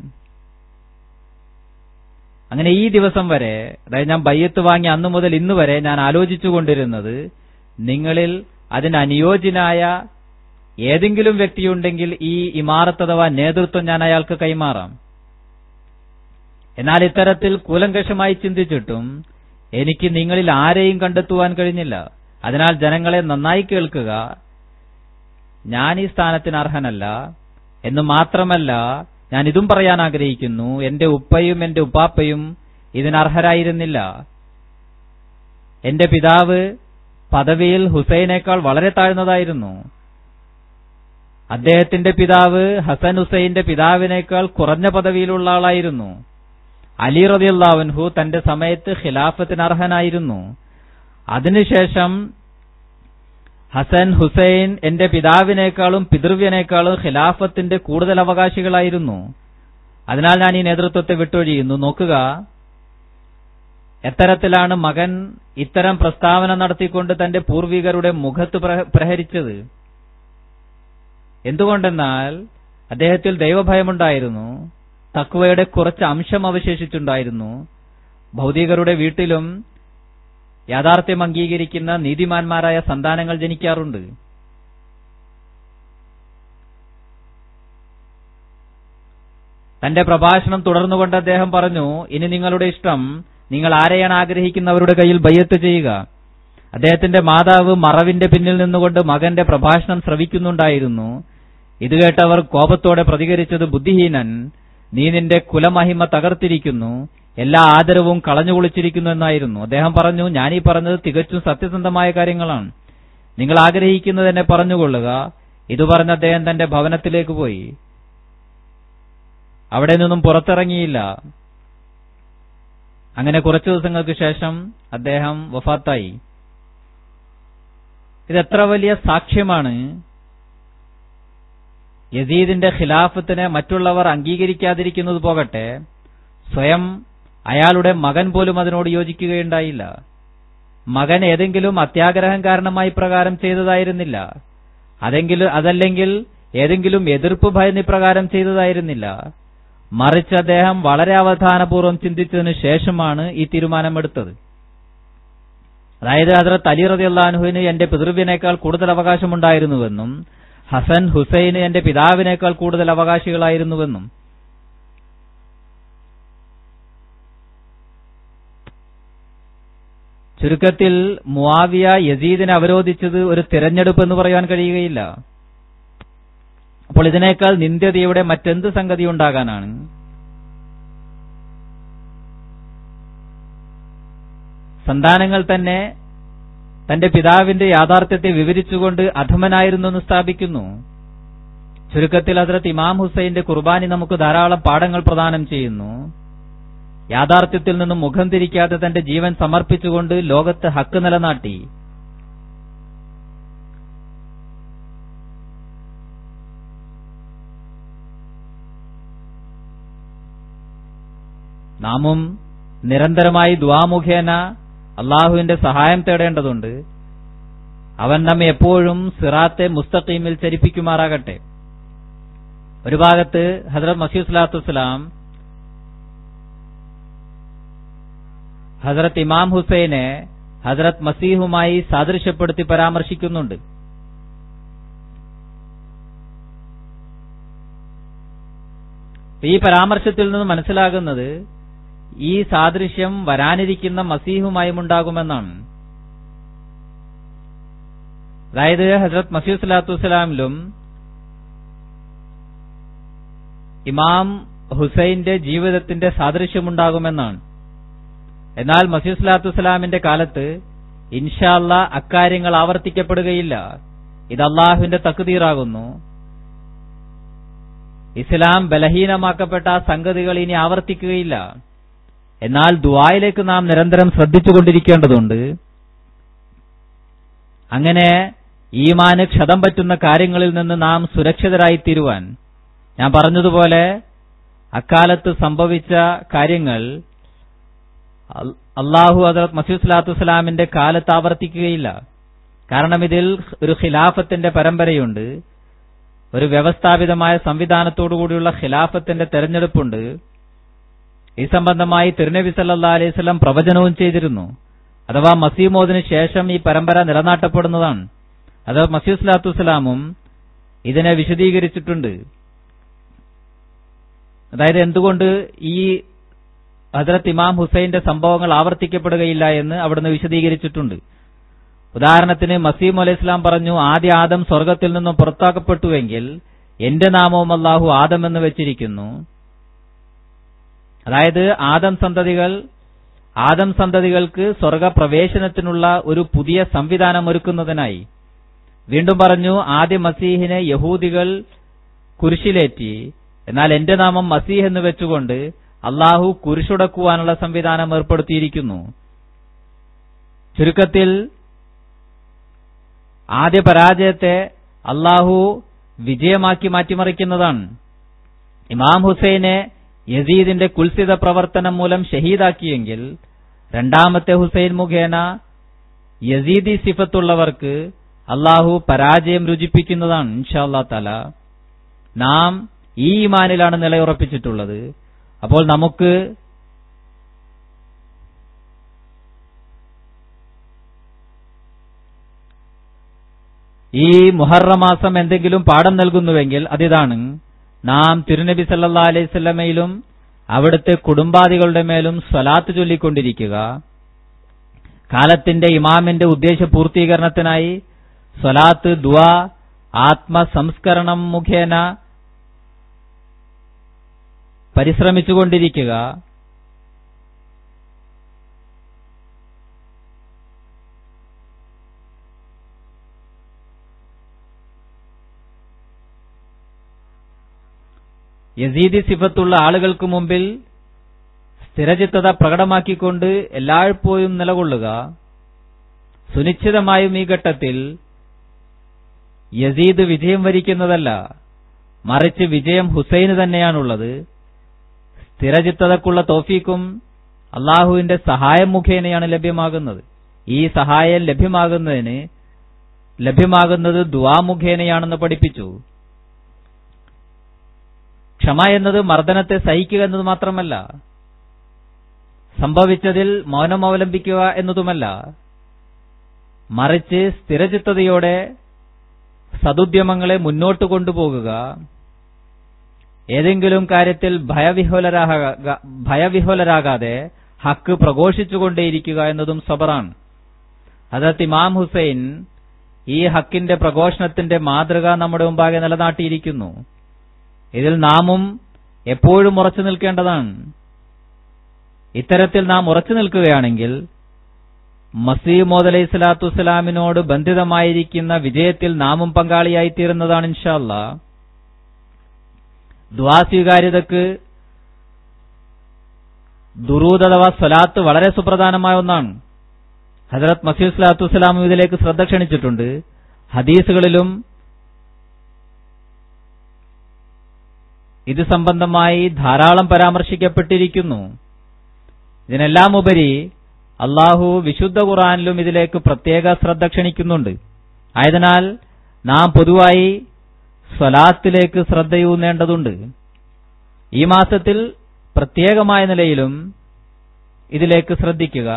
A: അങ്ങനെ ഈ ദിവസം വരെ അതായത് ഞാൻ ബയ്യത്ത് വാങ്ങി അന്നു മുതൽ ഇന്ന് വരെ ഞാൻ ആലോചിച്ചുകൊണ്ടിരുന്നത് നിങ്ങളിൽ അതിന് അനുയോജ്യനായ ഏതെങ്കിലും വ്യക്തിയുണ്ടെങ്കിൽ ഈ ഇമാറത്ത് അഥവാ നേതൃത്വം ഞാൻ അയാൾക്ക് കൈമാറാം എന്നാൽ ഇത്തരത്തിൽ കൂലങ്കഷമായി ചിന്തിച്ചിട്ടും എനിക്ക് നിങ്ങളിൽ ആരെയും കണ്ടെത്തുവാൻ കഴിഞ്ഞില്ല അതിനാൽ ജനങ്ങളെ നന്നായി കേൾക്കുക ഞാൻ ഈ സ്ഥാനത്തിന് അർഹനല്ല എന്ന് മാത്രമല്ല ഞാൻ ഇതും പറയാൻ ആഗ്രഹിക്കുന്നു എന്റെ ഉപ്പയും എന്റെ ഉപ്പാപ്പയും ഇതിനർഹരായിരുന്നില്ല എന്റെ പിതാവ് പദവിയിൽ ഹുസൈനേക്കാൾ വളരെ താഴ്ന്നതായിരുന്നു അദ്ദേഹത്തിന്റെ പിതാവ് ഹസൻ ഹുസൈന്റെ പിതാവിനേക്കാൾ കുറഞ്ഞ പദവിയിലുള്ള ആളായിരുന്നു അലി റതിയുള്ളാവൻഹു തന്റെ സമയത്ത് ഖിലാഫത്തിന് അർഹനായിരുന്നു അതിനുശേഷം ഹസൻ ഹുസൈൻ എന്റെ പിതാവിനേക്കാളും പിതൃവ്യനേക്കാളും ഖിലാഫത്തിന്റെ കൂടുതൽ അവകാശികളായിരുന്നു അതിനാൽ ഞാൻ ഈ നേതൃത്വത്തെ വിട്ടൊഴിയുന്നു നോക്കുക എത്തരത്തിലാണ് മകൻ ഇത്തരം പ്രസ്താവന നടത്തിക്കൊണ്ട് തന്റെ പൂർവികരുടെ മുഖത്ത് പ്രഹ- പ്രഹരിച്ചത് എന്തുകൊണ്ടെന്നാൽ അദ്ദേഹത്തിൽ ദൈവഭയമുണ്ടായിരുന്നു തക്വയുടെ കുറച്ച് അംശം അവശേഷിച്ചുണ്ടായിരുന്നു ഭൗതികരുടെ വീട്ടിലും യാഥാർത്ഥ്യം അംഗീകരിക്കുന്ന നീതിമാന്മാരായ സന്താനങ്ങൾ ജനിക്കാറുണ്ട് തന്റെ പ്രഭാഷണം തുടർന്നുകൊണ്ട് അദ്ദേഹം പറഞ്ഞു ഇനി നിങ്ങളുടെ ഇഷ്ടം നിങ്ങൾ ആരെയാണ് ആഗ്രഹിക്കുന്നവരുടെ കയ്യിൽ ബയ്യത്ത് ചെയ്യുക അദ്ദേഹത്തിന്റെ മാതാവ് മറവിന്റെ പിന്നിൽ നിന്നുകൊണ്ട് മകന്റെ പ്രഭാഷണം ശ്രവിക്കുന്നുണ്ടായിരുന്നു ഇത് കേട്ടവർ കോപത്തോടെ പ്രതികരിച്ചത് ബുദ്ധിഹീനൻ നീ നിന്റെ കുലമഹിമ തകർത്തിരിക്കുന്നു എല്ലാ ആദരവും കളഞ്ഞു കുളിച്ചിരിക്കുന്നു എന്നായിരുന്നു അദ്ദേഹം പറഞ്ഞു ഞാനീ പറഞ്ഞത് തികച്ചും സത്യസന്ധമായ കാര്യങ്ങളാണ് നിങ്ങൾ ആഗ്രഹിക്കുന്നത് എന്നെ പറഞ്ഞുകൊള്ളുക ഇത് പറഞ്ഞ് അദ്ദേഹം തന്റെ ഭവനത്തിലേക്ക് പോയി അവിടെ നിന്നും പുറത്തിറങ്ങിയില്ല അങ്ങനെ കുറച്ചു ദിവസങ്ങൾക്ക് ശേഷം അദ്ദേഹം വഫാത്തായി ഇതെത്ര വലിയ സാക്ഷ്യമാണ് യസീദിന്റെ ഖിലാഫത്തിനെ മറ്റുള്ളവർ അംഗീകരിക്കാതിരിക്കുന്നത് പോകട്ടെ സ്വയം അയാളുടെ മകൻ പോലും അതിനോട് യോജിക്കുകയുണ്ടായില്ല മകൻ ഏതെങ്കിലും അത്യാഗ്രഹം കാരണമായി പ്രകാരം ചെയ്തതായിരുന്നില്ല അതെങ്കിലും അതല്ലെങ്കിൽ ഏതെങ്കിലും എതിർപ്പ് ഭയന്ന് ഇപ്രകാരം ചെയ്തതായിരുന്നില്ല മറിച്ച് അദ്ദേഹം വളരെ അവധാനപൂർവ്വം ചിന്തിച്ചതിനു ശേഷമാണ് ഈ തീരുമാനമെടുത്തത് അതായത് ഹസ്രത്ത് അലി റതി അള്ളാഹുവിന് എന്റെ പിതൃവിനേക്കാൾ കൂടുതൽ അവകാശമുണ്ടായിരുന്നുവെന്നും ഹസൻ ഹുസൈന് എന്റെ പിതാവിനേക്കാൾ കൂടുതൽ അവകാശികളായിരുന്നുവെന്നും ചുരുക്കത്തിൽ മുവാവിയ യസീദിനെ അവരോധിച്ചത് ഒരു തിരഞ്ഞെടുപ്പ് എന്ന് പറയാൻ കഴിയുകയില്ല അപ്പോൾ ഇതിനേക്കാൾ നിന്ദ്യതയുടെ മറ്റെന്ത് സംഗതി ഉണ്ടാകാനാണ് സന്താനങ്ങൾ തന്നെ തന്റെ പിതാവിന്റെ യാഥാർത്ഥ്യത്തെ വിവരിച്ചുകൊണ്ട് അധമനായിരുന്നെന്ന് സ്ഥാപിക്കുന്നു ചുരുക്കത്തിൽ ഹസ്രത്ത് ഇമാം ഹുസൈന്റെ കുർബാനി നമുക്ക് ധാരാളം പാഠങ്ങൾ പ്രദാനം ചെയ്യുന്നു യാഥാർത്ഥ്യത്തിൽ നിന്നും മുഖം തിരിക്കാതെ തന്റെ ജീവൻ സമർപ്പിച്ചുകൊണ്ട് ലോകത്ത് ഹക്ക് നിലനാട്ടി നാമും നിരന്തരമായി ദ്വാമുഖേന അള്ളാഹുവിന്റെ സഹായം തേടേണ്ടതുണ്ട് അവൻ നമ്മെ എപ്പോഴും സിറാത്തെ മുസ്തഖീമിൽ ചരിപ്പിക്കുമാറാകട്ടെ ഒരു ഭാഗത്ത് ഹസ്രത് മസീദ് സ്വലാത്തു വസ്സലാം ഹസ്രത്ത് ഇമാം ഹുസൈനെ ഹസ്രത്ത് മസീഹുമായി സാദൃശ്യപ്പെടുത്തി പരാമർശിക്കുന്നുണ്ട് ഈ പരാമർശത്തിൽ നിന്ന് മനസ്സിലാകുന്നത് ഈ സാദൃശ്യം വരാനിരിക്കുന്ന മസീഹുമായും ഉണ്ടാകുമെന്നാണ് അതായത് ഹസ്രത് മസീദ് സ്വലാത്തു വസ്സലാമിലും ഇമാം ഹുസൈന്റെ ജീവിതത്തിന്റെ സാദൃശ്യമുണ്ടാകുമെന്നാണ് എന്നാൽ മസീദ് സ്വലാത്തു വസ്സലാമിന്റെ കാലത്ത് ഇൻഷാല്ല അക്കാര്യങ്ങൾ ആവർത്തിക്കപ്പെടുകയില്ല ഇത് അള്ളാഹുവിന്റെ തക്കുതീറാകുന്നു ഇസ്ലാം ബലഹീനമാക്കപ്പെട്ട ആ സംഗതികൾ ഇനി ആവർത്തിക്കുകയില്ല എന്നാൽ ദുആയിലേക്ക് നാം നിരന്തരം ശ്രദ്ധിച്ചുകൊണ്ടിരിക്കേണ്ടതുണ്ട് അങ്ങനെ ഈമാന് ക്ഷതം പറ്റുന്ന കാര്യങ്ങളിൽ നിന്ന് നാം സുരക്ഷിതരായി തീരുവാൻ ഞാൻ പറഞ്ഞതുപോലെ അക്കാലത്ത് സംഭവിച്ച കാര്യങ്ങൾ അൽ- അള്ളാഹു ഹസരത് മസീദ് സ്വലാത്തു വസ്സലാമിന്റെ കാലത്ത് ആവർത്തിക്കുകയില്ല കാരണം ഇതിൽ ഒരു ഖിലാഫത്തിന്റെ പരമ്പരയുണ്ട് ഒരു വ്യവസ്ഥാപിതമായ സംവിധാനത്തോടുകൂടിയുള്ള ഖിലാഫത്തിന്റെ തെരഞ്ഞെടുപ്പുണ്ട് ഈ സംബന്ധമായി തിരുനബി സല്ലാ അലൈഹി സ്വലം പ്രവചനവും ചെയ്തിരുന്നു അഥവാ മസീമോദിന് ശേഷം ഈ പരമ്പര നിലനാട്ടപ്പെടുന്നതാണ് അത് മസീദ് സ്വലാത്തു വസ്സലാമും ഇതിനെ വിശദീകരിച്ചിട്ടുണ്ട് അതായത് എന്തുകൊണ്ട് ഈ ഹജറത്ത് ഇമാം ഹുസൈന്റെ സംഭവങ്ങൾ ആവർത്തിക്കപ്പെടുകയില്ല എന്ന് അവിടുന്ന് വിശദീകരിച്ചിട്ടുണ്ട് ഉദാഹരണത്തിന് മസീം അലൈഹി ഇസ്ലാം പറഞ്ഞു ആദ്യ ആദം സ്വർഗത്തിൽ നിന്നും പുറത്താക്കപ്പെട്ടുവെങ്കിൽ എന്റെ നാമവും അള്ളാഹു ആദം എന്ന് വെച്ചിരിക്കുന്നു അതായത് ആദം സന്തതികൾ ആദം സന്തതികൾക്ക് സ്വർഗപ്രവേശനത്തിനുള്ള ഒരു പുതിയ സംവിധാനം ഒരുക്കുന്നതിനായി വീണ്ടും പറഞ്ഞു ആദ്യ മസീഹിനെ യഹൂദികൾ കുരിശിലേറ്റി എന്നാൽ എന്റെ നാമം മസീഹ് എന്ന് വെച്ചുകൊണ്ട് അള്ളാഹു കുരിശുടക്കുവാനുള്ള സംവിധാനം ഏർപ്പെടുത്തിയിരിക്കുന്നു ചുരുക്കത്തിൽ ആദ്യ പരാജയത്തെ അള്ളാഹു വിജയമാക്കി മാറ്റിമറിക്കുന്നതാണ് ഇമാം ഹുസൈനെ യസീദിന്റെ കുൽസിത പ്രവർത്തനം മൂലം ഷഹീദാക്കിയെങ്കിൽ രണ്ടാമത്തെ ഹുസൈൻ മുഖേന യസീദി സിഫത്തുള്ളവർക്ക് അള്ളാഹു പരാജയം രുചിപ്പിക്കുന്നതാണ് ഇൻഷാല്ലാ തല നാം ഈ ഈമാനിലാണ് നിലയുറപ്പിച്ചിട്ടുള്ളത് അപ്പോൾ നമുക്ക് ഈ മുഹറം മാസം എന്തെങ്കിലും പാഠം നൽകുന്നുവെങ്കിൽ അതിതാണ് നാം തിരുനബി സല്ലാ അലൈവല്ലമയിലും അവിടുത്തെ കുടുംബാദികളുടെ മേലും സ്വലാത്ത് ചൊല്ലിക്കൊണ്ടിരിക്കുക കാലത്തിന്റെ ഇമാമിന്റെ ഉദ്ദേശ പൂർത്തീകരണത്തിനായി സ്വലാത്ത് ദുആ ആത്മസംസ്കരണം മുഖേന പരിശ്രമിച്ചുകൊണ്ടിരിക്കുക യസീദി സിഫത്തുള്ള ആളുകൾക്ക് മുമ്പിൽ സ്ഥിരചിത്തത പ്രകടമാക്കിക്കൊണ്ട് എല്ലായ്പ്പോഴും നിലകൊള്ളുക സുനിശ്ചിതമായും ഈ ഘട്ടത്തിൽ യസീദ് വിജയം വരിക്കുന്നതല്ല മറിച്ച് വിജയം ഹുസൈന് തന്നെയാണുള്ളത് സ്ഥിരചിത്തതക്കുള്ള തോഫീക്കും അള്ളാഹുവിന്റെ സഹായം മുഖേനയാണ് ലഭ്യമാകുന്നത് ഈ സഹായം ലഭ്യമാകുന്നതിന് ലഭ്യമാകുന്നത് ദുവാ മുഖേനയാണെന്ന് പഠിപ്പിച്ചു ക്ഷമ എന്നത് മർദ്ദനത്തെ സഹിക്കുക എന്നത് മാത്രമല്ല സംഭവിച്ചതിൽ മൗനം അവലംബിക്കുക എന്നതുമല്ല മറിച്ച് സ്ഥിരചിത്തതയോടെ സതുദ്യമങ്ങളെ മുന്നോട്ട് കൊണ്ടുപോകുക ഏതെങ്കിലും കാര്യത്തിൽ ഭയവിഹ്വലരാക ഭയവിഹ്വലരാകാതെ ഹക്ക് പ്രഘോഷിച്ചുകൊണ്ടേയിരിക്കുക എന്നതും സബറാണ് അതത് ഇമാം ഹുസൈൻ ഈ ഹക്കിന്റെ പ്രഘോഷണത്തിന്റെ മാതൃക നമ്മുടെ മുമ്പാകെ നിലനാട്ടിയിരിക്കുന്നു ഇതിൽ നാമും എപ്പോഴും ഉറച്ചു നിൽക്കേണ്ടതാണ് ഇത്തരത്തിൽ നാം ഉറച്ചു നിൽക്കുകയാണെങ്കിൽ മസീമോദ് അലൈഹി സ്വലാത്തു വസ്സലാമിനോട് ബന്ധിതമായിരിക്കുന്ന വിജയത്തിൽ നാമും പങ്കാളിയായിത്തീരുന്നതാണ് ഇൻഷാല്ല ദ്വാസ്വീകാര്യതക്ക് ദുറൂദ് അഥവാ സ്വലാത്ത് വളരെ സുപ്രധാനമായ ഒന്നാണ് ഹജറത് മസീദ് സ്വലാത്തു വസ്സലാം ഇതിലേക്ക് ശ്രദ്ധ ക്ഷണിച്ചിട്ടുണ്ട് ഹദീസുകളിലും ഇത് സംബന്ധമായി ധാരാളം പരാമർശിക്കപ്പെട്ടിരിക്കുന്നു ഇതിനെല്ലാം ഉപരി അള്ളാഹു വിശുദ്ധ ഖുറാനിലും ഇതിലേക്ക് പ്രത്യേക ശ്രദ്ധ ക്ഷണിക്കുന്നുണ്ട് ആയതിനാൽ നാം പൊതുവായി സ്വലാത്തിലേക്ക് ശ്രദ്ധയൂന്നേണ്ടതുണ്ട് ഈ മാസത്തിൽ പ്രത്യേകമായ നിലയിലും ഇതിലേക്ക് ശ്രദ്ധിക്കുക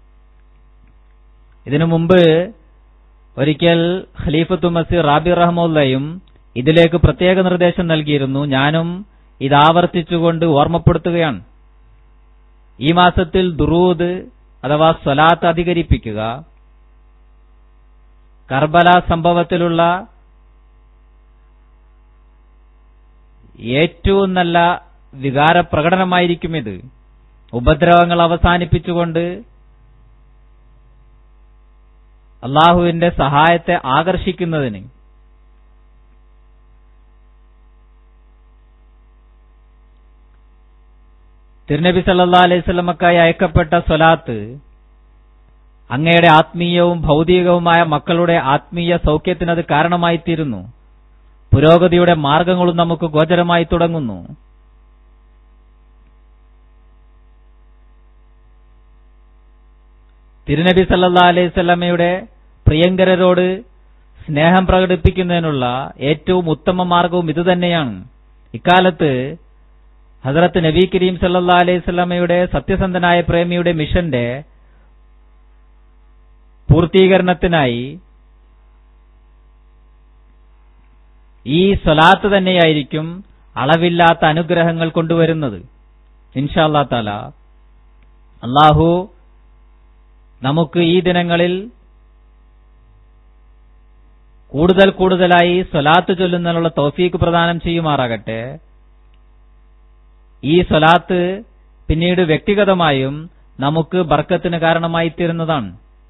A: ഇതിനു മുമ്പ് ഒരിക്കൽ ഖലീഫത്തു മസീർ റാബി റഹ്മുല്ലയും ഇതിലേക്ക് പ്രത്യേക നിർദ്ദേശം നൽകിയിരുന്നു ഞാനും ഇത് ആവർത്തിച്ചുകൊണ്ട് ഓർമ്മപ്പെടുത്തുകയാണ് ഈ മാസത്തിൽ ദുറൂദ് അഥവാ സ്വലാത്ത് അധികരിപ്പിക്കുക കർബല സംഭവത്തിലുള്ള ഏറ്റവും നല്ല വികാര പ്രകടനമായിരിക്കും ഇത് ഉപദ്രവങ്ങൾ അവസാനിപ്പിച്ചുകൊണ്ട് അള്ളാഹുവിന്റെ സഹായത്തെ ആകർഷിക്കുന്നതിന് തിരുനബി സല്ലാ അലൈവല്ലമക്കായി അയക്കപ്പെട്ട സ്വലാത്ത് അങ്ങയുടെ ആത്മീയവും ഭൗതികവുമായ മക്കളുടെ ആത്മീയ സൗഖ്യത്തിനത് കാരണമായിത്തീരുന്നു പുരോഗതിയുടെ മാർഗങ്ങളും നമുക്ക് ഗോചരമായി തുടങ്ങുന്നു തിരുനബി സല്ലാ അലൈവല്ലമയുടെ പ്രിയങ്കരരോട് സ്നേഹം പ്രകടിപ്പിക്കുന്നതിനുള്ള ഏറ്റവും ഉത്തമ മാർഗവും ഇതുതന്നെയാണ് ഇക്കാലത്ത് ഹസരത്ത് നബി കരീം സല്ലാ അലൈഹി സ്വലമയുടെ സത്യസന്ധനായ പ്രേമിയുടെ മിഷന്റെ പൂർത്തീകരണത്തിനായി ഈ സ്വലാത്ത് തന്നെയായിരിക്കും അളവില്ലാത്ത അനുഗ്രഹങ്ങൾ കൊണ്ടുവരുന്നത് ഇൻഷാല്ലാ താല അള്ളാഹു നമുക്ക് ഈ ദിനങ്ങളിൽ കൂടുതൽ കൂടുതലായി സ്വലാത്ത് ചൊല്ലുന്നതിനുള്ള തോഫീക്ക് പ്രദാനം ചെയ്യുമാറാകട്ടെ ഈ സ്വലാത്ത് പിന്നീട് വ്യക്തിഗതമായും നമുക്ക് ബർക്കത്തിന് കാരണമായി തീരുന്നതാണ്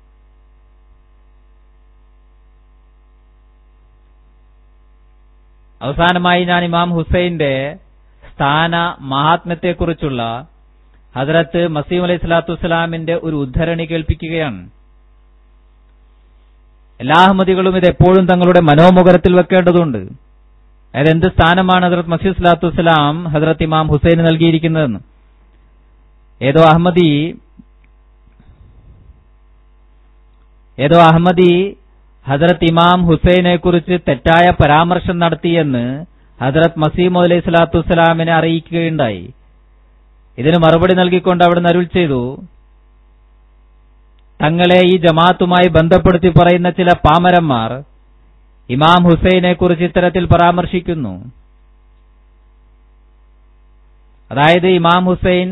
A: അവസാനമായി ഞാൻ ഇമാം ഹുസൈന്റെ സ്ഥാന മഹാത്മ്യത്തെക്കുറിച്ചുള്ള ഹജറത്ത് മസീം അലൈഹി സ്വലാത്തു വസ്സലാമിന്റെ ഒരു ഉദ്ധരണി കേൾപ്പിക്കുകയാണ് എല്ലാ അഹമ്മദികളും ഇത് എപ്പോഴും തങ്ങളുടെ മനോമുഖരത്തിൽ വെക്കേണ്ടതുണ്ട് അതായത് എന്ത് സ്ഥാനമാണ് ഹസരത് മസീദ് സ്വലാത്തു വസ്സലാം ഹസരത്ത് ഇമാം ഹുസൈന് നൽകിയിരിക്കുന്നതെന്ന് ഏതോ അഹമ്മദി ഏതോ അഹമ്മദി ഹസരത്ത് ഇമാം ഹുസൈനെ കുറിച്ച് തെറ്റായ പരാമർശം നടത്തിയെന്ന് ഹസരത് മസീമു അലൈഹി സ്വലാത്തു വസ്സലാമിനെ അറിയിക്കുകയുണ്ടായി ഇതിന് മറുപടി നൽകിക്കൊണ്ട് അവിടുന്ന് അരുൾ ചെയ്തു തങ്ങളെ ഈ ജമാഅത്തുമായി ബന്ധപ്പെടുത്തി പറയുന്ന ചില പാമരന്മാർ ഇമാം ഹുസൈനെ കുറിച്ച് ഇത്തരത്തിൽ പരാമർശിക്കുന്നു അതായത് ഇമാം ഹുസൈൻ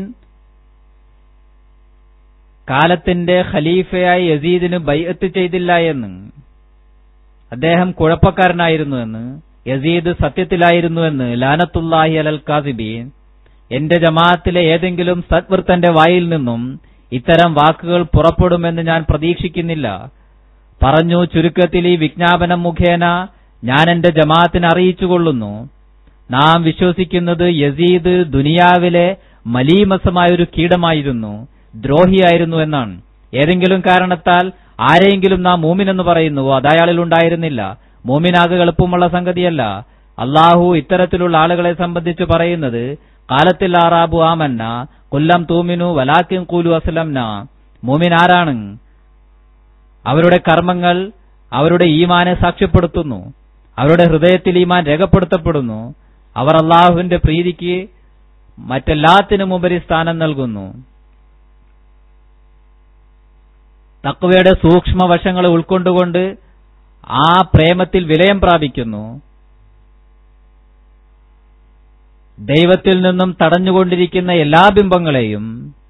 A: കാലത്തിന്റെ ഖലീഫയായി യസീദിന് ബൈഅത്ത് ചെയ്തില്ല എന്ന് അദ്ദേഹം കുഴപ്പക്കാരനായിരുന്നു എന്ന് യസീദ് സത്യത്തിലായിരുന്നുവെന്ന് ലാനത്തുല്ലാഹി അലൽ കാസിബീൻ എന്റെ ജമാഅത്തിലെ ഏതെങ്കിലും സത്വൃത്തന്റെ വായിൽ നിന്നും ഇത്തരം വാക്കുകൾ പുറപ്പെടുമെന്ന് ഞാൻ പ്രതീക്ഷിക്കുന്നില്ല പറഞ്ഞു ചുരുക്കത്തിൽ ഈ വിജ്ഞാപനം മുഖേന ഞാൻ എന്റെ ജമാഅത്തിനെ അറിയിച്ചുകൊള്ളുന്നു നാം വിശ്വസിക്കുന്നത് യസീദ് ദുനിയാവിലെ മലീമസമായ ഒരു കീടമായിരുന്നു ദ്രോഹിയായിരുന്നു എന്നാണ് ഏതെങ്കിലും കാരണത്താൽ ആരെയെങ്കിലും നാം മൂമിൻ എന്ന് പറയുന്നുവോ അത് അയാളിൽ ഉണ്ടായിരുന്നില്ല മൂമിനാകുക എളുപ്പമുള്ള സംഗതിയല്ല അള്ളാഹു ഇത്തരത്തിലുള്ള ആളുകളെ സംബന്ധിച്ച് പറയുന്നത് കാലത്തിൽ ആറാബു ആമന്ന കൊല്ലം തൂമിനു വലാക്കിൻ കൂലു അസ്ലംന മൂമിൻ ആരാണ് അവരുടെ കർമ്മങ്ങൾ അവരുടെ ഈമാനെ സാക്ഷ്യപ്പെടുത്തുന്നു അവരുടെ ഹൃദയത്തിൽ ഈമാൻ രേഖപ്പെടുത്തപ്പെടുന്നു അവർ അള്ളാഹുവിന്റെ പ്രീതിക്ക് മറ്റെല്ലാത്തിനും ഉപരി സ്ഥാനം നൽകുന്നു തക്വയുടെ സൂക്ഷ്മ വശങ്ങളെ ഉൾക്കൊണ്ടുകൊണ്ട് ആ പ്രേമത്തിൽ വിലയം പ്രാപിക്കുന്നു ദൈവത്തിൽ നിന്നും തടഞ്ഞുകൊണ്ടിരിക്കുന്ന എല്ലാ ബിംബങ്ങളെയും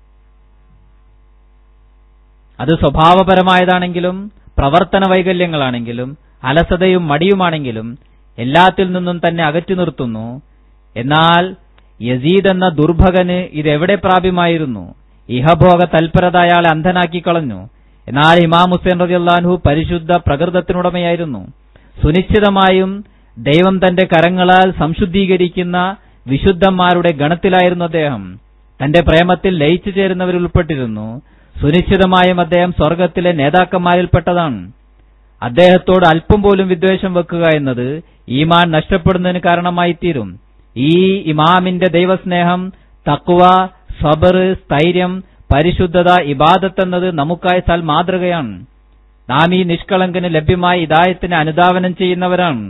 A: അത് സ്വഭാവപരമായതാണെങ്കിലും പ്രവർത്തന വൈകല്യങ്ങളാണെങ്കിലും അലസതയും മടിയുമാണെങ്കിലും എല്ലാത്തിൽ നിന്നും തന്നെ അകറ്റി നിർത്തുന്നു എന്നാൽ യസീദ് എന്ന ദുർഭകന് ഇതെവിടെ പ്രാപ്യമായിരുന്നു ഇഹഭോഗ തൽപരത അയാളെ അന്ധനാക്കി കളഞ്ഞു എന്നാൽ ഇമാം ഹുസൈൻ റതിയല്ലാൻഹു പരിശുദ്ധ പ്രകൃതത്തിനുടമയായിരുന്നു സുനിശ്ചിതമായും ദൈവം തന്റെ കരങ്ങളാൽ സംശുദ്ധീകരിക്കുന്ന വിശുദ്ധന്മാരുടെ ഗണത്തിലായിരുന്നു അദ്ദേഹം തന്റെ പ്രേമത്തിൽ ലയിച്ചു ചേരുന്നവരിൽ ഉൾപ്പെട്ടിരുന്നു സുനിശ്ചിതമായും അദ്ദേഹം സ്വർഗത്തിലെ നേതാക്കന്മാരിൽപ്പെട്ടതാണ് അദ്ദേഹത്തോട് അല്പം പോലും വിദ്വേഷം വെക്കുക എന്നത് ഈമാൻ നഷ്ടപ്പെടുന്നതിന് കാരണമായി തീരും ഈ ഇമാമിന്റെ ദൈവസ്നേഹം തക്കുവ സബർ സ്ഥൈര്യം പരിശുദ്ധത ഇബാദത്ത് എന്നത് നമുക്കായി സൽ മാതൃകയാണ് നാം ഈ നിഷ്കളങ്കന് ലഭ്യമായ ഇതായത്തിന് അനുധാവനം ചെയ്യുന്നവരാണ്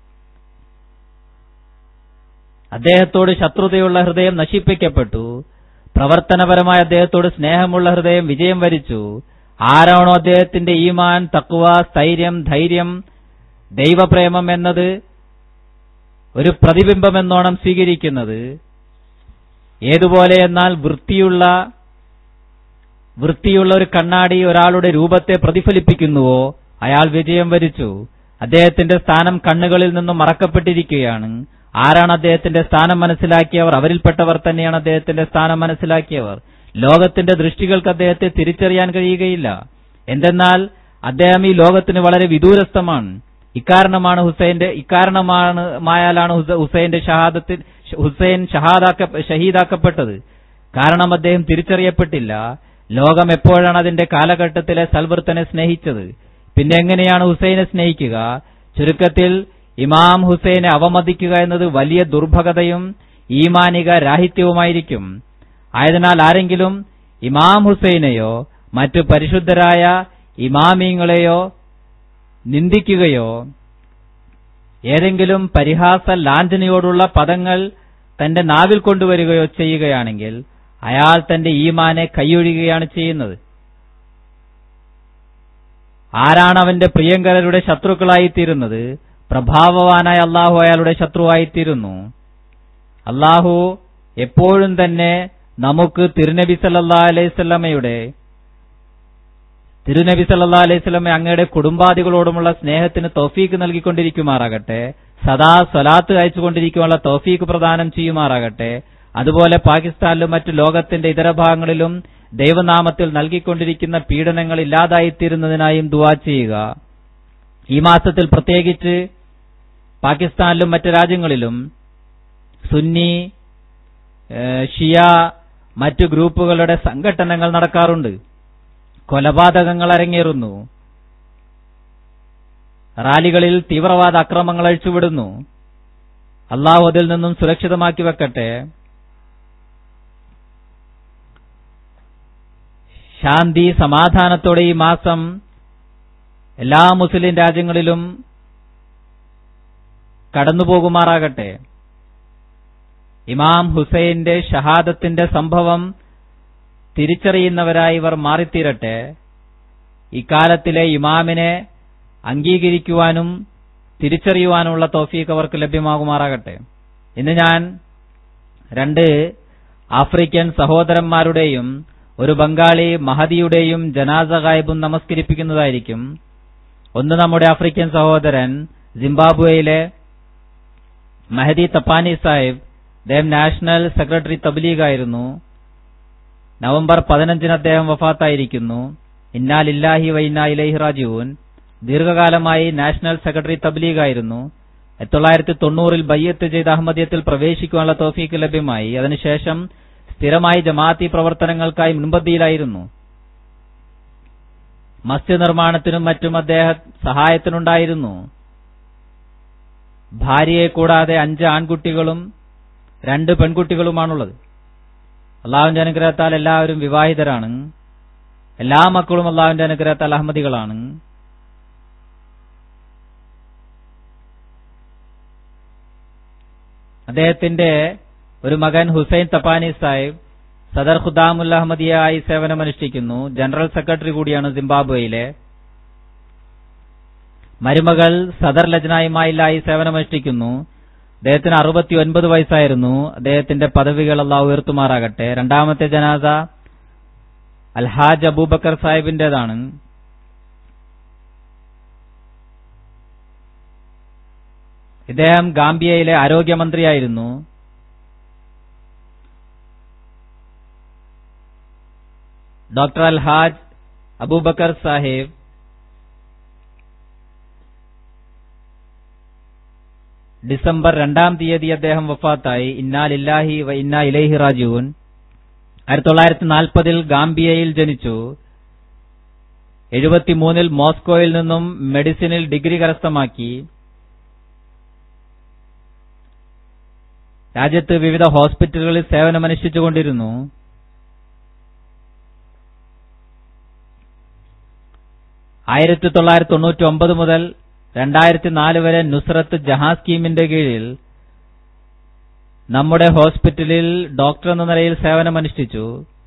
A: അദ്ദേഹത്തോട് ശത്രുതയുള്ള ഹൃദയം നശിപ്പിക്കപ്പെട്ടു പ്രവർത്തനപരമായ അദ്ദേഹത്തോട് സ്നേഹമുള്ള ഹൃദയം വിജയം വരിച്ചു ആരാണോ അദ്ദേഹത്തിന്റെ ഈമാൻ തക്കുവ സ്ഥൈര്യം ധൈര്യം ദൈവപ്രേമം എന്നത് ഒരു പ്രതിബിംബമെന്നോണം സ്വീകരിക്കുന്നത് ഏതുപോലെ എന്നാൽ വൃത്തിയുള്ള വൃത്തിയുള്ള ഒരു കണ്ണാടി ഒരാളുടെ രൂപത്തെ പ്രതിഫലിപ്പിക്കുന്നുവോ അയാൾ വിജയം വരിച്ചു അദ്ദേഹത്തിന്റെ സ്ഥാനം കണ്ണുകളിൽ നിന്നും മറക്കപ്പെട്ടിരിക്കുകയാണ് ആരാണ് അദ്ദേഹത്തിന്റെ സ്ഥാനം മനസ്സിലാക്കിയവർ അവരിൽപ്പെട്ടവർ തന്നെയാണ് അദ്ദേഹത്തിന്റെ സ്ഥാനം മനസ്സിലാക്കിയവർ ലോകത്തിന്റെ ദൃഷ്ടികൾക്ക് അദ്ദേഹത്തെ തിരിച്ചറിയാൻ കഴിയുകയില്ല എന്തെന്നാൽ അദ്ദേഹം ഈ ലോകത്തിന് വളരെ വിദൂരസ്ഥമാണ് ഇക്കാരണമാണ് ഹുസൈന്റെ ഇക്കാരണമാണ് മായാലാണ് ഹുസ- ഹുസൈന്റെ ഷഹാദത്തിൽ ഹുസൈൻ ഷഹാദാക്ക ഷഹീദാക്കപ്പെട്ടത് കാരണം അദ്ദേഹം തിരിച്ചറിയപ്പെട്ടില്ല ലോകം എപ്പോഴാണ് അതിന്റെ കാലഘട്ടത്തിലെ സൽവൃത്തനെ സ്നേഹിച്ചത് പിന്നെ എങ്ങനെയാണ് ഹുസൈനെ സ്നേഹിക്കുക ചുരുക്കത്തിൽ ഇമാം ഹുസൈനെ അവമതിക്കുക എന്നത് വലിയ ദുർഭഗതയും ഈമാനിക രാഹിത്യവുമായിരിക്കും ആയതിനാൽ ആരെങ്കിലും ഇമാം ഹുസൈനെയോ മറ്റു പരിശുദ്ധരായ ഇമാമിങ്ങളെയോ നിന്ദിക്കുകയോ ഏതെങ്കിലും പരിഹാസ ലാഞ്ചനയോടുള്ള പദങ്ങൾ തന്റെ നാവിൽ കൊണ്ടുവരികയോ ചെയ്യുകയാണെങ്കിൽ അയാൾ തന്റെ ഈമാനെ കൈയൊഴിയുകയാണ് ചെയ്യുന്നത് ആരാണ് അവന്റെ പ്രിയങ്കരരുടെ ശത്രുക്കളായിത്തീരുന്നത് പ്രഭാവവാനായ അള്ളാഹു അയാളുടെ ശത്രുവായിത്തീരുന്നു അള്ളാഹു എപ്പോഴും തന്നെ നമുക്ക് തിരുനബി സല്ലാ അലൈവല്ലമയുടെ തിരുനബി സല്ലാ അലൈവല്ലമ അങ്ങയുടെ കുടുംബാദികളോടുമുള്ള സ്നേഹത്തിന് തോഫീക്ക് നൽകിക്കൊണ്ടിരിക്കുമാറാകട്ടെ സദാ സ്വലാത്ത് അയച്ചുകൊണ്ടിരിക്കുവാനുള്ള തോഫീക്ക് പ്രദാനം ചെയ്യുമാറാകട്ടെ അതുപോലെ പാകിസ്ഥാനിലും മറ്റു ലോകത്തിന്റെ ഇതര ഭാഗങ്ങളിലും ദൈവനാമത്തിൽ നൽകിക്കൊണ്ടിരിക്കുന്ന പീഡനങ്ങൾ ഇല്ലാതായിത്തീരുന്നതിനായും ദുവാ ചെയ്യുക ഈ മാസത്തിൽ പ്രത്യേകിച്ച് പാകിസ്ഥാനിലും മറ്റ് രാജ്യങ്ങളിലും സുന്നി ഏഹ്, ഷിയ മറ്റു ഗ്രൂപ്പുകളുടെ സംഘട്ടനങ്ങൾ നടക്കാറുണ്ട് കൊലപാതകങ്ങൾ അരങ്ങേറുന്നു റാലികളിൽ തീവ്രവാദ അക്രമങ്ങൾ അഴിച്ചുവിടുന്നു അള്ളാഹു അതിൽ നിന്നും സുരക്ഷിതമാക്കി വെക്കട്ടെ ശാന്തി സമാധാനത്തോടെ ഈ മാസം എല്ലാ മുസ്ലിം രാജ്യങ്ങളിലും കടന്നുപോകുമാറാകട്ടെ ഇമാം ഹുസൈന്റെ ഷഹാദത്തിന്റെ സംഭവം തിരിച്ചറിയുന്നവരായി ഇവർ മാറിത്തീരട്ടെ ഇക്കാലത്തിലെ ഇമാമിനെ അംഗീകരിക്കുവാനും തിരിച്ചറിയുവാനുമുള്ള തോഫീക്ക് അവർക്ക് ലഭ്യമാകുമാറാകട്ടെ ഇന്ന് ഞാൻ രണ്ട് ആഫ്രിക്കൻ സഹോദരന്മാരുടെയും ഒരു ബംഗാളി മഹദിയുടെയും ജനാസ ഗായബും നമസ്കരിപ്പിക്കുന്നതായിരിക്കും ഒന്ന് നമ്മുടെ ആഫ്രിക്കൻ സഹോദരൻ സിംബാബ്വേയിലെ മെഹദി തപ്പാനി സാഹിബ് അദ്ദേഹം നാഷണൽ സെക്രട്ടറി തബ്ലീഗ് ആയിരുന്നു നവംബർ പതിനഞ്ചിന് അദ്ദേഹം വഫാത്തായിരിക്കുന്നു ഇന്നാലില്ലാഹി വൈന്നാ ഇലൈഹി റാജിഊൻ ദീർഘകാലമായി നാഷണൽ സെക്രട്ടറി തബ്ലീഗ് ആയിരുന്നു തൊള്ളായിരത്തി തൊണ്ണൂറിൽ ബയ്യത്ത് ചെയ്ത അഹമ്മദിയത്തിൽ പ്രവേശിക്കുവാനുള്ള തോഫീക്ക് ലഭ്യമായി അതിനുശേഷം സ്ഥിരമായി ജമാഅത്തി പ്രവർത്തനങ്ങൾക്കായി മുൻപന്തിയിലായിരുന്നു മസ്ജിദ് നിർമ്മാണത്തിനും മറ്റും അദ്ദേഹം സഹായത്തിനുണ്ടായിരുന്നു ഭാര്യയെ കൂടാതെ അഞ്ച് ആൺകുട്ടികളും രണ്ട് പെൺകുട്ടികളുമാണുള്ളത് അള്ളാഹുവിന്റെ അനുഗ്രഹത്താൽ എല്ലാവരും വിവാഹിതരാണ് എല്ലാ മക്കളും അള്ളാഹുവിന്റെ അനുഗ്രഹത്താൽ അഹമ്മദികളാണ് അദ്ദേഹത്തിന്റെ ഒരു മകൻ ഹുസൈൻ തപ്പാനി സാഹിബ് സദർ ഖുദാമുൽ അഹമ്മദിയായി സേവനമനുഷ്ഠിക്കുന്നു ജനറൽ സെക്രട്ടറി കൂടിയാണ് സിംബാബ്വേയിലെ മരുമകൾ സദർ ലജ്നായുമായില്ലായി സേവനമനുഷ്ഠിക്കുന്നു അദ്ദേഹത്തിന് അറുപത്തി ഒൻപത് വയസ്സായിരുന്നു അദ്ദേഹത്തിന്റെ പദവികൾ അള്ളാഹ് ഉയർത്തുമാറാകട്ടെ രണ്ടാമത്തെ ജനാസ അൽഹാജ് അബൂബക്കർ സാഹിബിന്റേതാണ് ഇദ്ദേഹം ഗാംബിയയിലെ ആരോഗ്യമന്ത്രിയായിരുന്നു ഡോക്ടർ അൽഹാജ് അബൂബക്കർ സാഹിബ് ഡിസംബർ രണ്ടാം തീയതി അദ്ദേഹം വഫാത്തായി ഇന്നാലില്ലാഹി വ ഇന്നാ ഇലൈഹി റാജുവിൻ ആയിരത്തി തൊള്ളായിരത്തി നാൽപ്പതിൽ ഗാംബിയയിൽ ജനിച്ചു എഴുപത്തിമൂന്നിൽ മോസ്കോയിൽ നിന്നും മെഡിസിനിൽ ഡിഗ്രി കരസ്ഥമാക്കി രാജ്യത്ത് വിവിധ ഹോസ്പിറ്റലുകളിൽ സേവനമനുഷ്ഠിച്ചുകൊണ്ടിരുന്നു ആയിരത്തി തൊള്ളായിരത്തി തൊണ്ണൂറ്റി ഒമ്പത് മുതൽ രണ്ടായിരത്തി നാല് വരെ നുസ്രത്ത് ജഹാ സ്കീമിന്റെ കീഴിൽ നമ്മുടെ ഹോസ്പിറ്റലിൽ ഡോക്ടർ എന്ന നിലയിൽ സേവനമനുഷ്ഠിച്ചു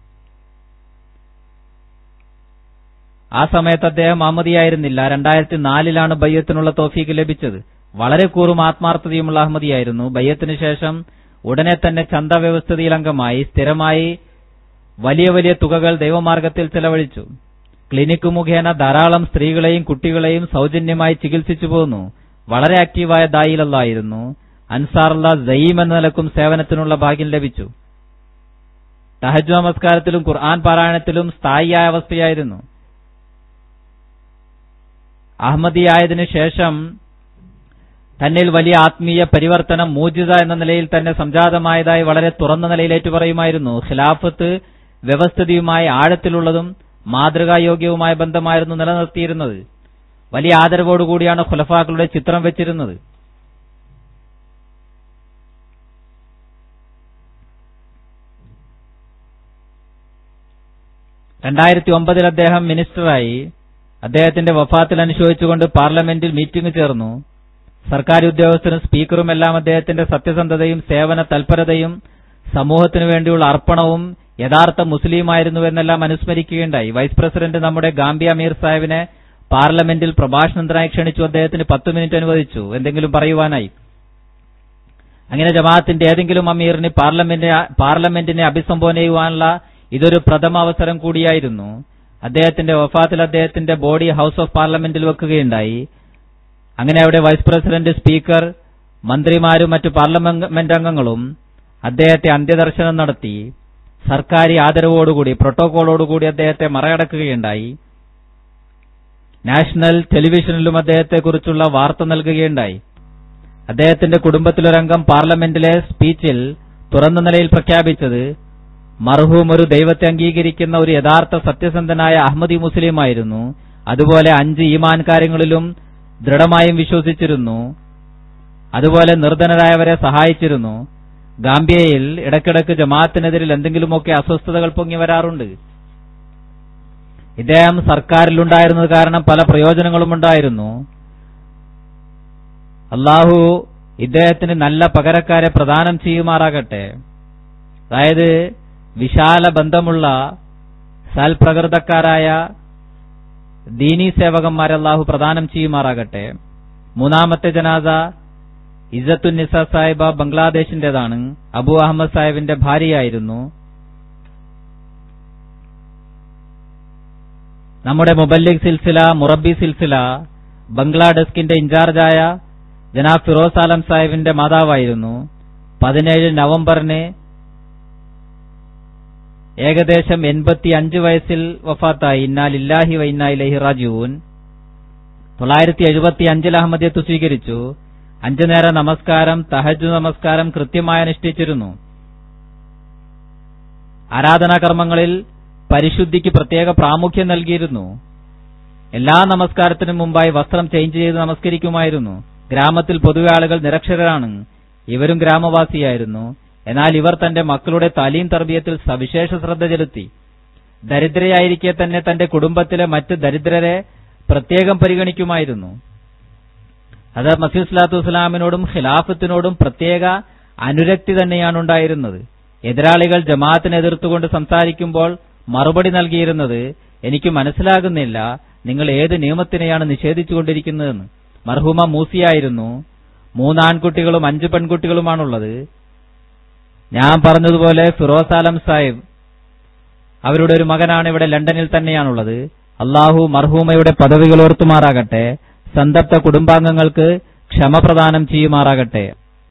A: ആ സമയത്ത് അദ്ദേഹം അഹമ്മദിയായിരുന്നില്ല രണ്ടായിരത്തി നാലിലാണ് ബയ്യത്തിനുള്ള തോഫീക്ക് ലഭിച്ചത് വളരെ കൂറും ആത്മാർത്ഥതയുമുള്ള അഹമ്മദിയായിരുന്നു ബയ്യത്തിന് ശേഷം ഉടനെ തന്നെ ചന്ത വ്യവസ്ഥിതിയിൽ അംഗമായി സ്ഥിരമായി വലിയ വലിയ തുകകൾ ദൈവമാർഗത്തിൽ ചെലവഴിച്ചു ക്ലിനിക്ക് മുഖേന ധാരാളം സ്ത്രീകളെയും കുട്ടികളെയും സൗജന്യമായി ചികിത്സിച്ചു പോന്നു വളരെ ആക്റ്റീവായ ദായിലല്ലായിരുന്നു അൻസാറുള്ള സയീം എന്ന നിലക്കും സേവനത്തിനുള്ള ഭാഗ്യം ലഭിച്ചു തഹജ് നമസ്കാരത്തിലും ഖുർആൻ പാരായണത്തിലും സ്ഥായിയായ അവസ്ഥയായിരുന്നു അഹമ്മദിയായതിനു ശേഷം തന്നിൽ വലിയ ആത്മീയ പരിവർത്തനം മൂജിത എന്ന നിലയിൽ തന്നെ സംജാതമായതായി വളരെ തുറന്ന നിലയിൽ ഏറ്റുപറയുമായിരുന്നു ഖിലാഫത്ത് വ്യവസ്ഥിതിയുമായി ആഴത്തിലുള്ളതും മാതൃകായോഗ്യവുമായ ബന്ധമായിരുന്നു നിലനിർത്തിയിരുന്നത് വലിയ ആദരവോടുകൂടിയാണ് ഖുലഫാക്കളുടെ ചിത്രം വെച്ചിരുന്നത് രണ്ടായിരത്തി ഒമ്പതിൽ അദ്ദേഹം മിനിസ്റ്ററായി അദ്ദേഹത്തിന്റെ വഫാത്തിൽ അനുശോചിച്ചുകൊണ്ട് പാർലമെന്റിൽ മീറ്റിംഗ് ചേർന്നു സർക്കാർ ഉദ്യോഗസ്ഥരും സ്പീക്കറും എല്ലാം അദ്ദേഹത്തിന്റെ സത്യസന്ധതയും സേവന തൽപരതയും സമൂഹത്തിനു വേണ്ടിയുള്ള അർപ്പണവും യഥാർത്ഥ മുസ്ലിമായിരുന്നുവെന്നെല്ലാം അനുസ്മരിക്കുകയുണ്ടായി വൈസ് പ്രസിഡന്റ് നമ്മുടെ ഗാംബിയ അമീർ സാഹിബിനെ പാർലമെന്റിൽ പ്രഭാഷണത്തിനായി ക്ഷണിച്ചു അദ്ദേഹത്തിന് പത്ത് മിനിറ്റ് അനുവദിച്ചു എന്തെങ്കിലും പറയുവാനായി അങ്ങനെ ജമാഅത്തിന്റെ ഏതെങ്കിലും അമീറിന് പാർലമെന്റിനെ പാർലമെന്റിനെ അഭിസംബോധന ചെയ്യുവാനുള്ള ഇതൊരു പ്രഥമ അവസരം കൂടിയായിരുന്നു അദ്ദേഹത്തിന്റെ വഫാത്തിൽ അദ്ദേഹത്തിന്റെ ബോഡി ഹൌസ് ഓഫ് പാർലമെന്റിൽ വെക്കുകയുണ്ടായി അങ്ങനെ അവിടെ വൈസ് പ്രസിഡന്റ് സ്പീക്കർ മന്ത്രിമാരും മറ്റു പാർലമെന്റ് അംഗങ്ങളും അദ്ദേഹത്തെ അന്ത്യദർശനം നടത്തി സർക്കാരി ആദരവോടുകൂടി പ്രോട്ടോകോളോടുകൂടി അദ്ദേഹത്തെ മറയടക്കുകയുണ്ടായി നാഷണൽ ടെലിവിഷനിലും അദ്ദേഹത്തെക്കുറിച്ചുള്ള വാർത്ത നൽകുകയുണ്ടായി അദ്ദേഹത്തിന്റെ കുടുംബത്തിലൊരംഗം പാർലമെന്റിലെ സ്പീച്ചിൽ തുറന്ന നിലയിൽ പ്രഖ്യാപിച്ചത് മർഹൂം ഒരു ദൈവത്തെ അംഗീകരിക്കുന്ന ഒരു യഥാർത്ഥ സത്യസന്ധനായ അഹമ്മദി മുസ്ലിമായിരുന്നു അതുപോലെ അഞ്ച് ഈമാൻ കാര്യങ്ങളിലും ദൃഢമായും വിശ്വസിച്ചിരുന്നു അതുപോലെ നിർധനരായവരെ സഹായിച്ചിരുന്നു ഗാംബിയയിൽ ഇടയ്ക്കിടയ്ക്ക് ജമാഅത്തിനെതിരിൽ എന്തെങ്കിലുമൊക്കെ അസ്വസ്ഥതകൾ പൊങ്ങി വരാറുണ്ട് ഇദ്ദേഹം സർക്കാരിലുണ്ടായിരുന്നത് കാരണം പല പ്രയോജനങ്ങളും ഉണ്ടായിരുന്നു അള്ളാഹു ഇദ്ദേഹത്തിന് നല്ല പകരക്കാരെ പ്രദാനം ചെയ്യുമാറാകട്ടെ അതായത് വിശാല ബന്ധമുള്ള സൽപ്രകൃതക്കാരായ ദീനീ സേവകന്മാരെ അള്ളാഹു പ്രദാനം ചെയ്യുമാറാകട്ടെ മൂന്നാമത്തെ ജനാസ ഇസത്തുൻ നിസ സാഹിബ ബംഗ്ലാദേശിന്റേതാണ് അബു അഹമ്മദ് സാഹിബിന്റെ ഭാര്യയായിരുന്നു നമ്മുടെ മുബല്ലിഗ് സിൽസില മുറബി സിൽസില ബംഗ്ലാഡെസ്കിന്റെ ഇൻചാർജായ ജനാബ് ഫിറോസ് ആലം സാഹിബിന്റെ മാതാവായിരുന്നു പതിനേഴ് നവംബറിന് ഏകദേശം എൺപത്തി അഞ്ച് വയസ്സിൽ വഫാത്തായി ഇന്നാലില്ലാഹി വൈന്നാ ഇലഹി റാജുവൂൻ തൊള്ളായിരത്തി എഴുപത്തി അഞ്ചിൽ അഹമ്മദിയത്ത് സ്വീകരിച്ചു അഞ്ചു നേര നമസ്കാരം തഹജു നമസ്കാരം കൃത്യമായി അനുഷ്ഠിച്ചിരുന്നു ആരാധനാകർമ്മങ്ങളിൽ പരിശുദ്ധിക്ക് പ്രത്യേക പ്രാമുഖ്യം നൽകിയിരുന്നു എല്ലാ നമസ്കാരത്തിനും മുമ്പായി വസ്ത്രം ചേഞ്ച് ചെയ്ത് നമസ്കരിക്കുമായിരുന്നു ഗ്രാമത്തിൽ പൊതുവെ ആളുകൾ നിരക്ഷരരാണ് ഇവരും ഗ്രാമവാസിയായിരുന്നു എന്നാൽ ഇവർ തന്റെ മക്കളുടെ തലീം തർബീയത്തിൽ സവിശേഷ ശ്രദ്ധ ചെലുത്തി ദരിദ്രയായിരിക്കെ തന്നെ തന്റെ കുടുംബത്തിലെ മറ്റ് ദരിദ്രരെ പ്രത്യേകം പരിഗണിക്കുമായിരുന്നു അത് മസീദ് സ്വലാത്തു വസ്സലാമിനോടും ഖിലാഫത്തിനോടും പ്രത്യേക അനുരക്തി തന്നെയാണ് ഉണ്ടായിരുന്നത് എതിരാളികൾ ജമാഅത്തിനെ എതിർത്തുകൊണ്ട് സംസാരിക്കുമ്പോൾ മറുപടി നൽകിയിരുന്നത് എനിക്ക് മനസ്സിലാകുന്നില്ല നിങ്ങൾ ഏത് നിയമത്തിനെയാണ് നിഷേധിച്ചുകൊണ്ടിരിക്കുന്നതെന്ന് മർഹൂമ മൂസിയായിരുന്നു മൂന്നാൺകുട്ടികളും അഞ്ച് പെൺകുട്ടികളുമാണുള്ളത് ഞാൻ പറഞ്ഞതുപോലെ ഫിറോസ് ആലം സാഹിബ് അവരുടെ ഒരു മകനാണ് ഇവിടെ ലണ്ടനിൽ തന്നെയാണുള്ളത് അള്ളാഹു മർഹൂമയുടെ പദവികൾ ഓർത്തുമാറാകട്ടെ സന്തപ്ത കുടുംബാംഗങ്ങൾക്ക് ക്ഷമ പ്രദാനം ചെയ്യുമാറാകട്ടെ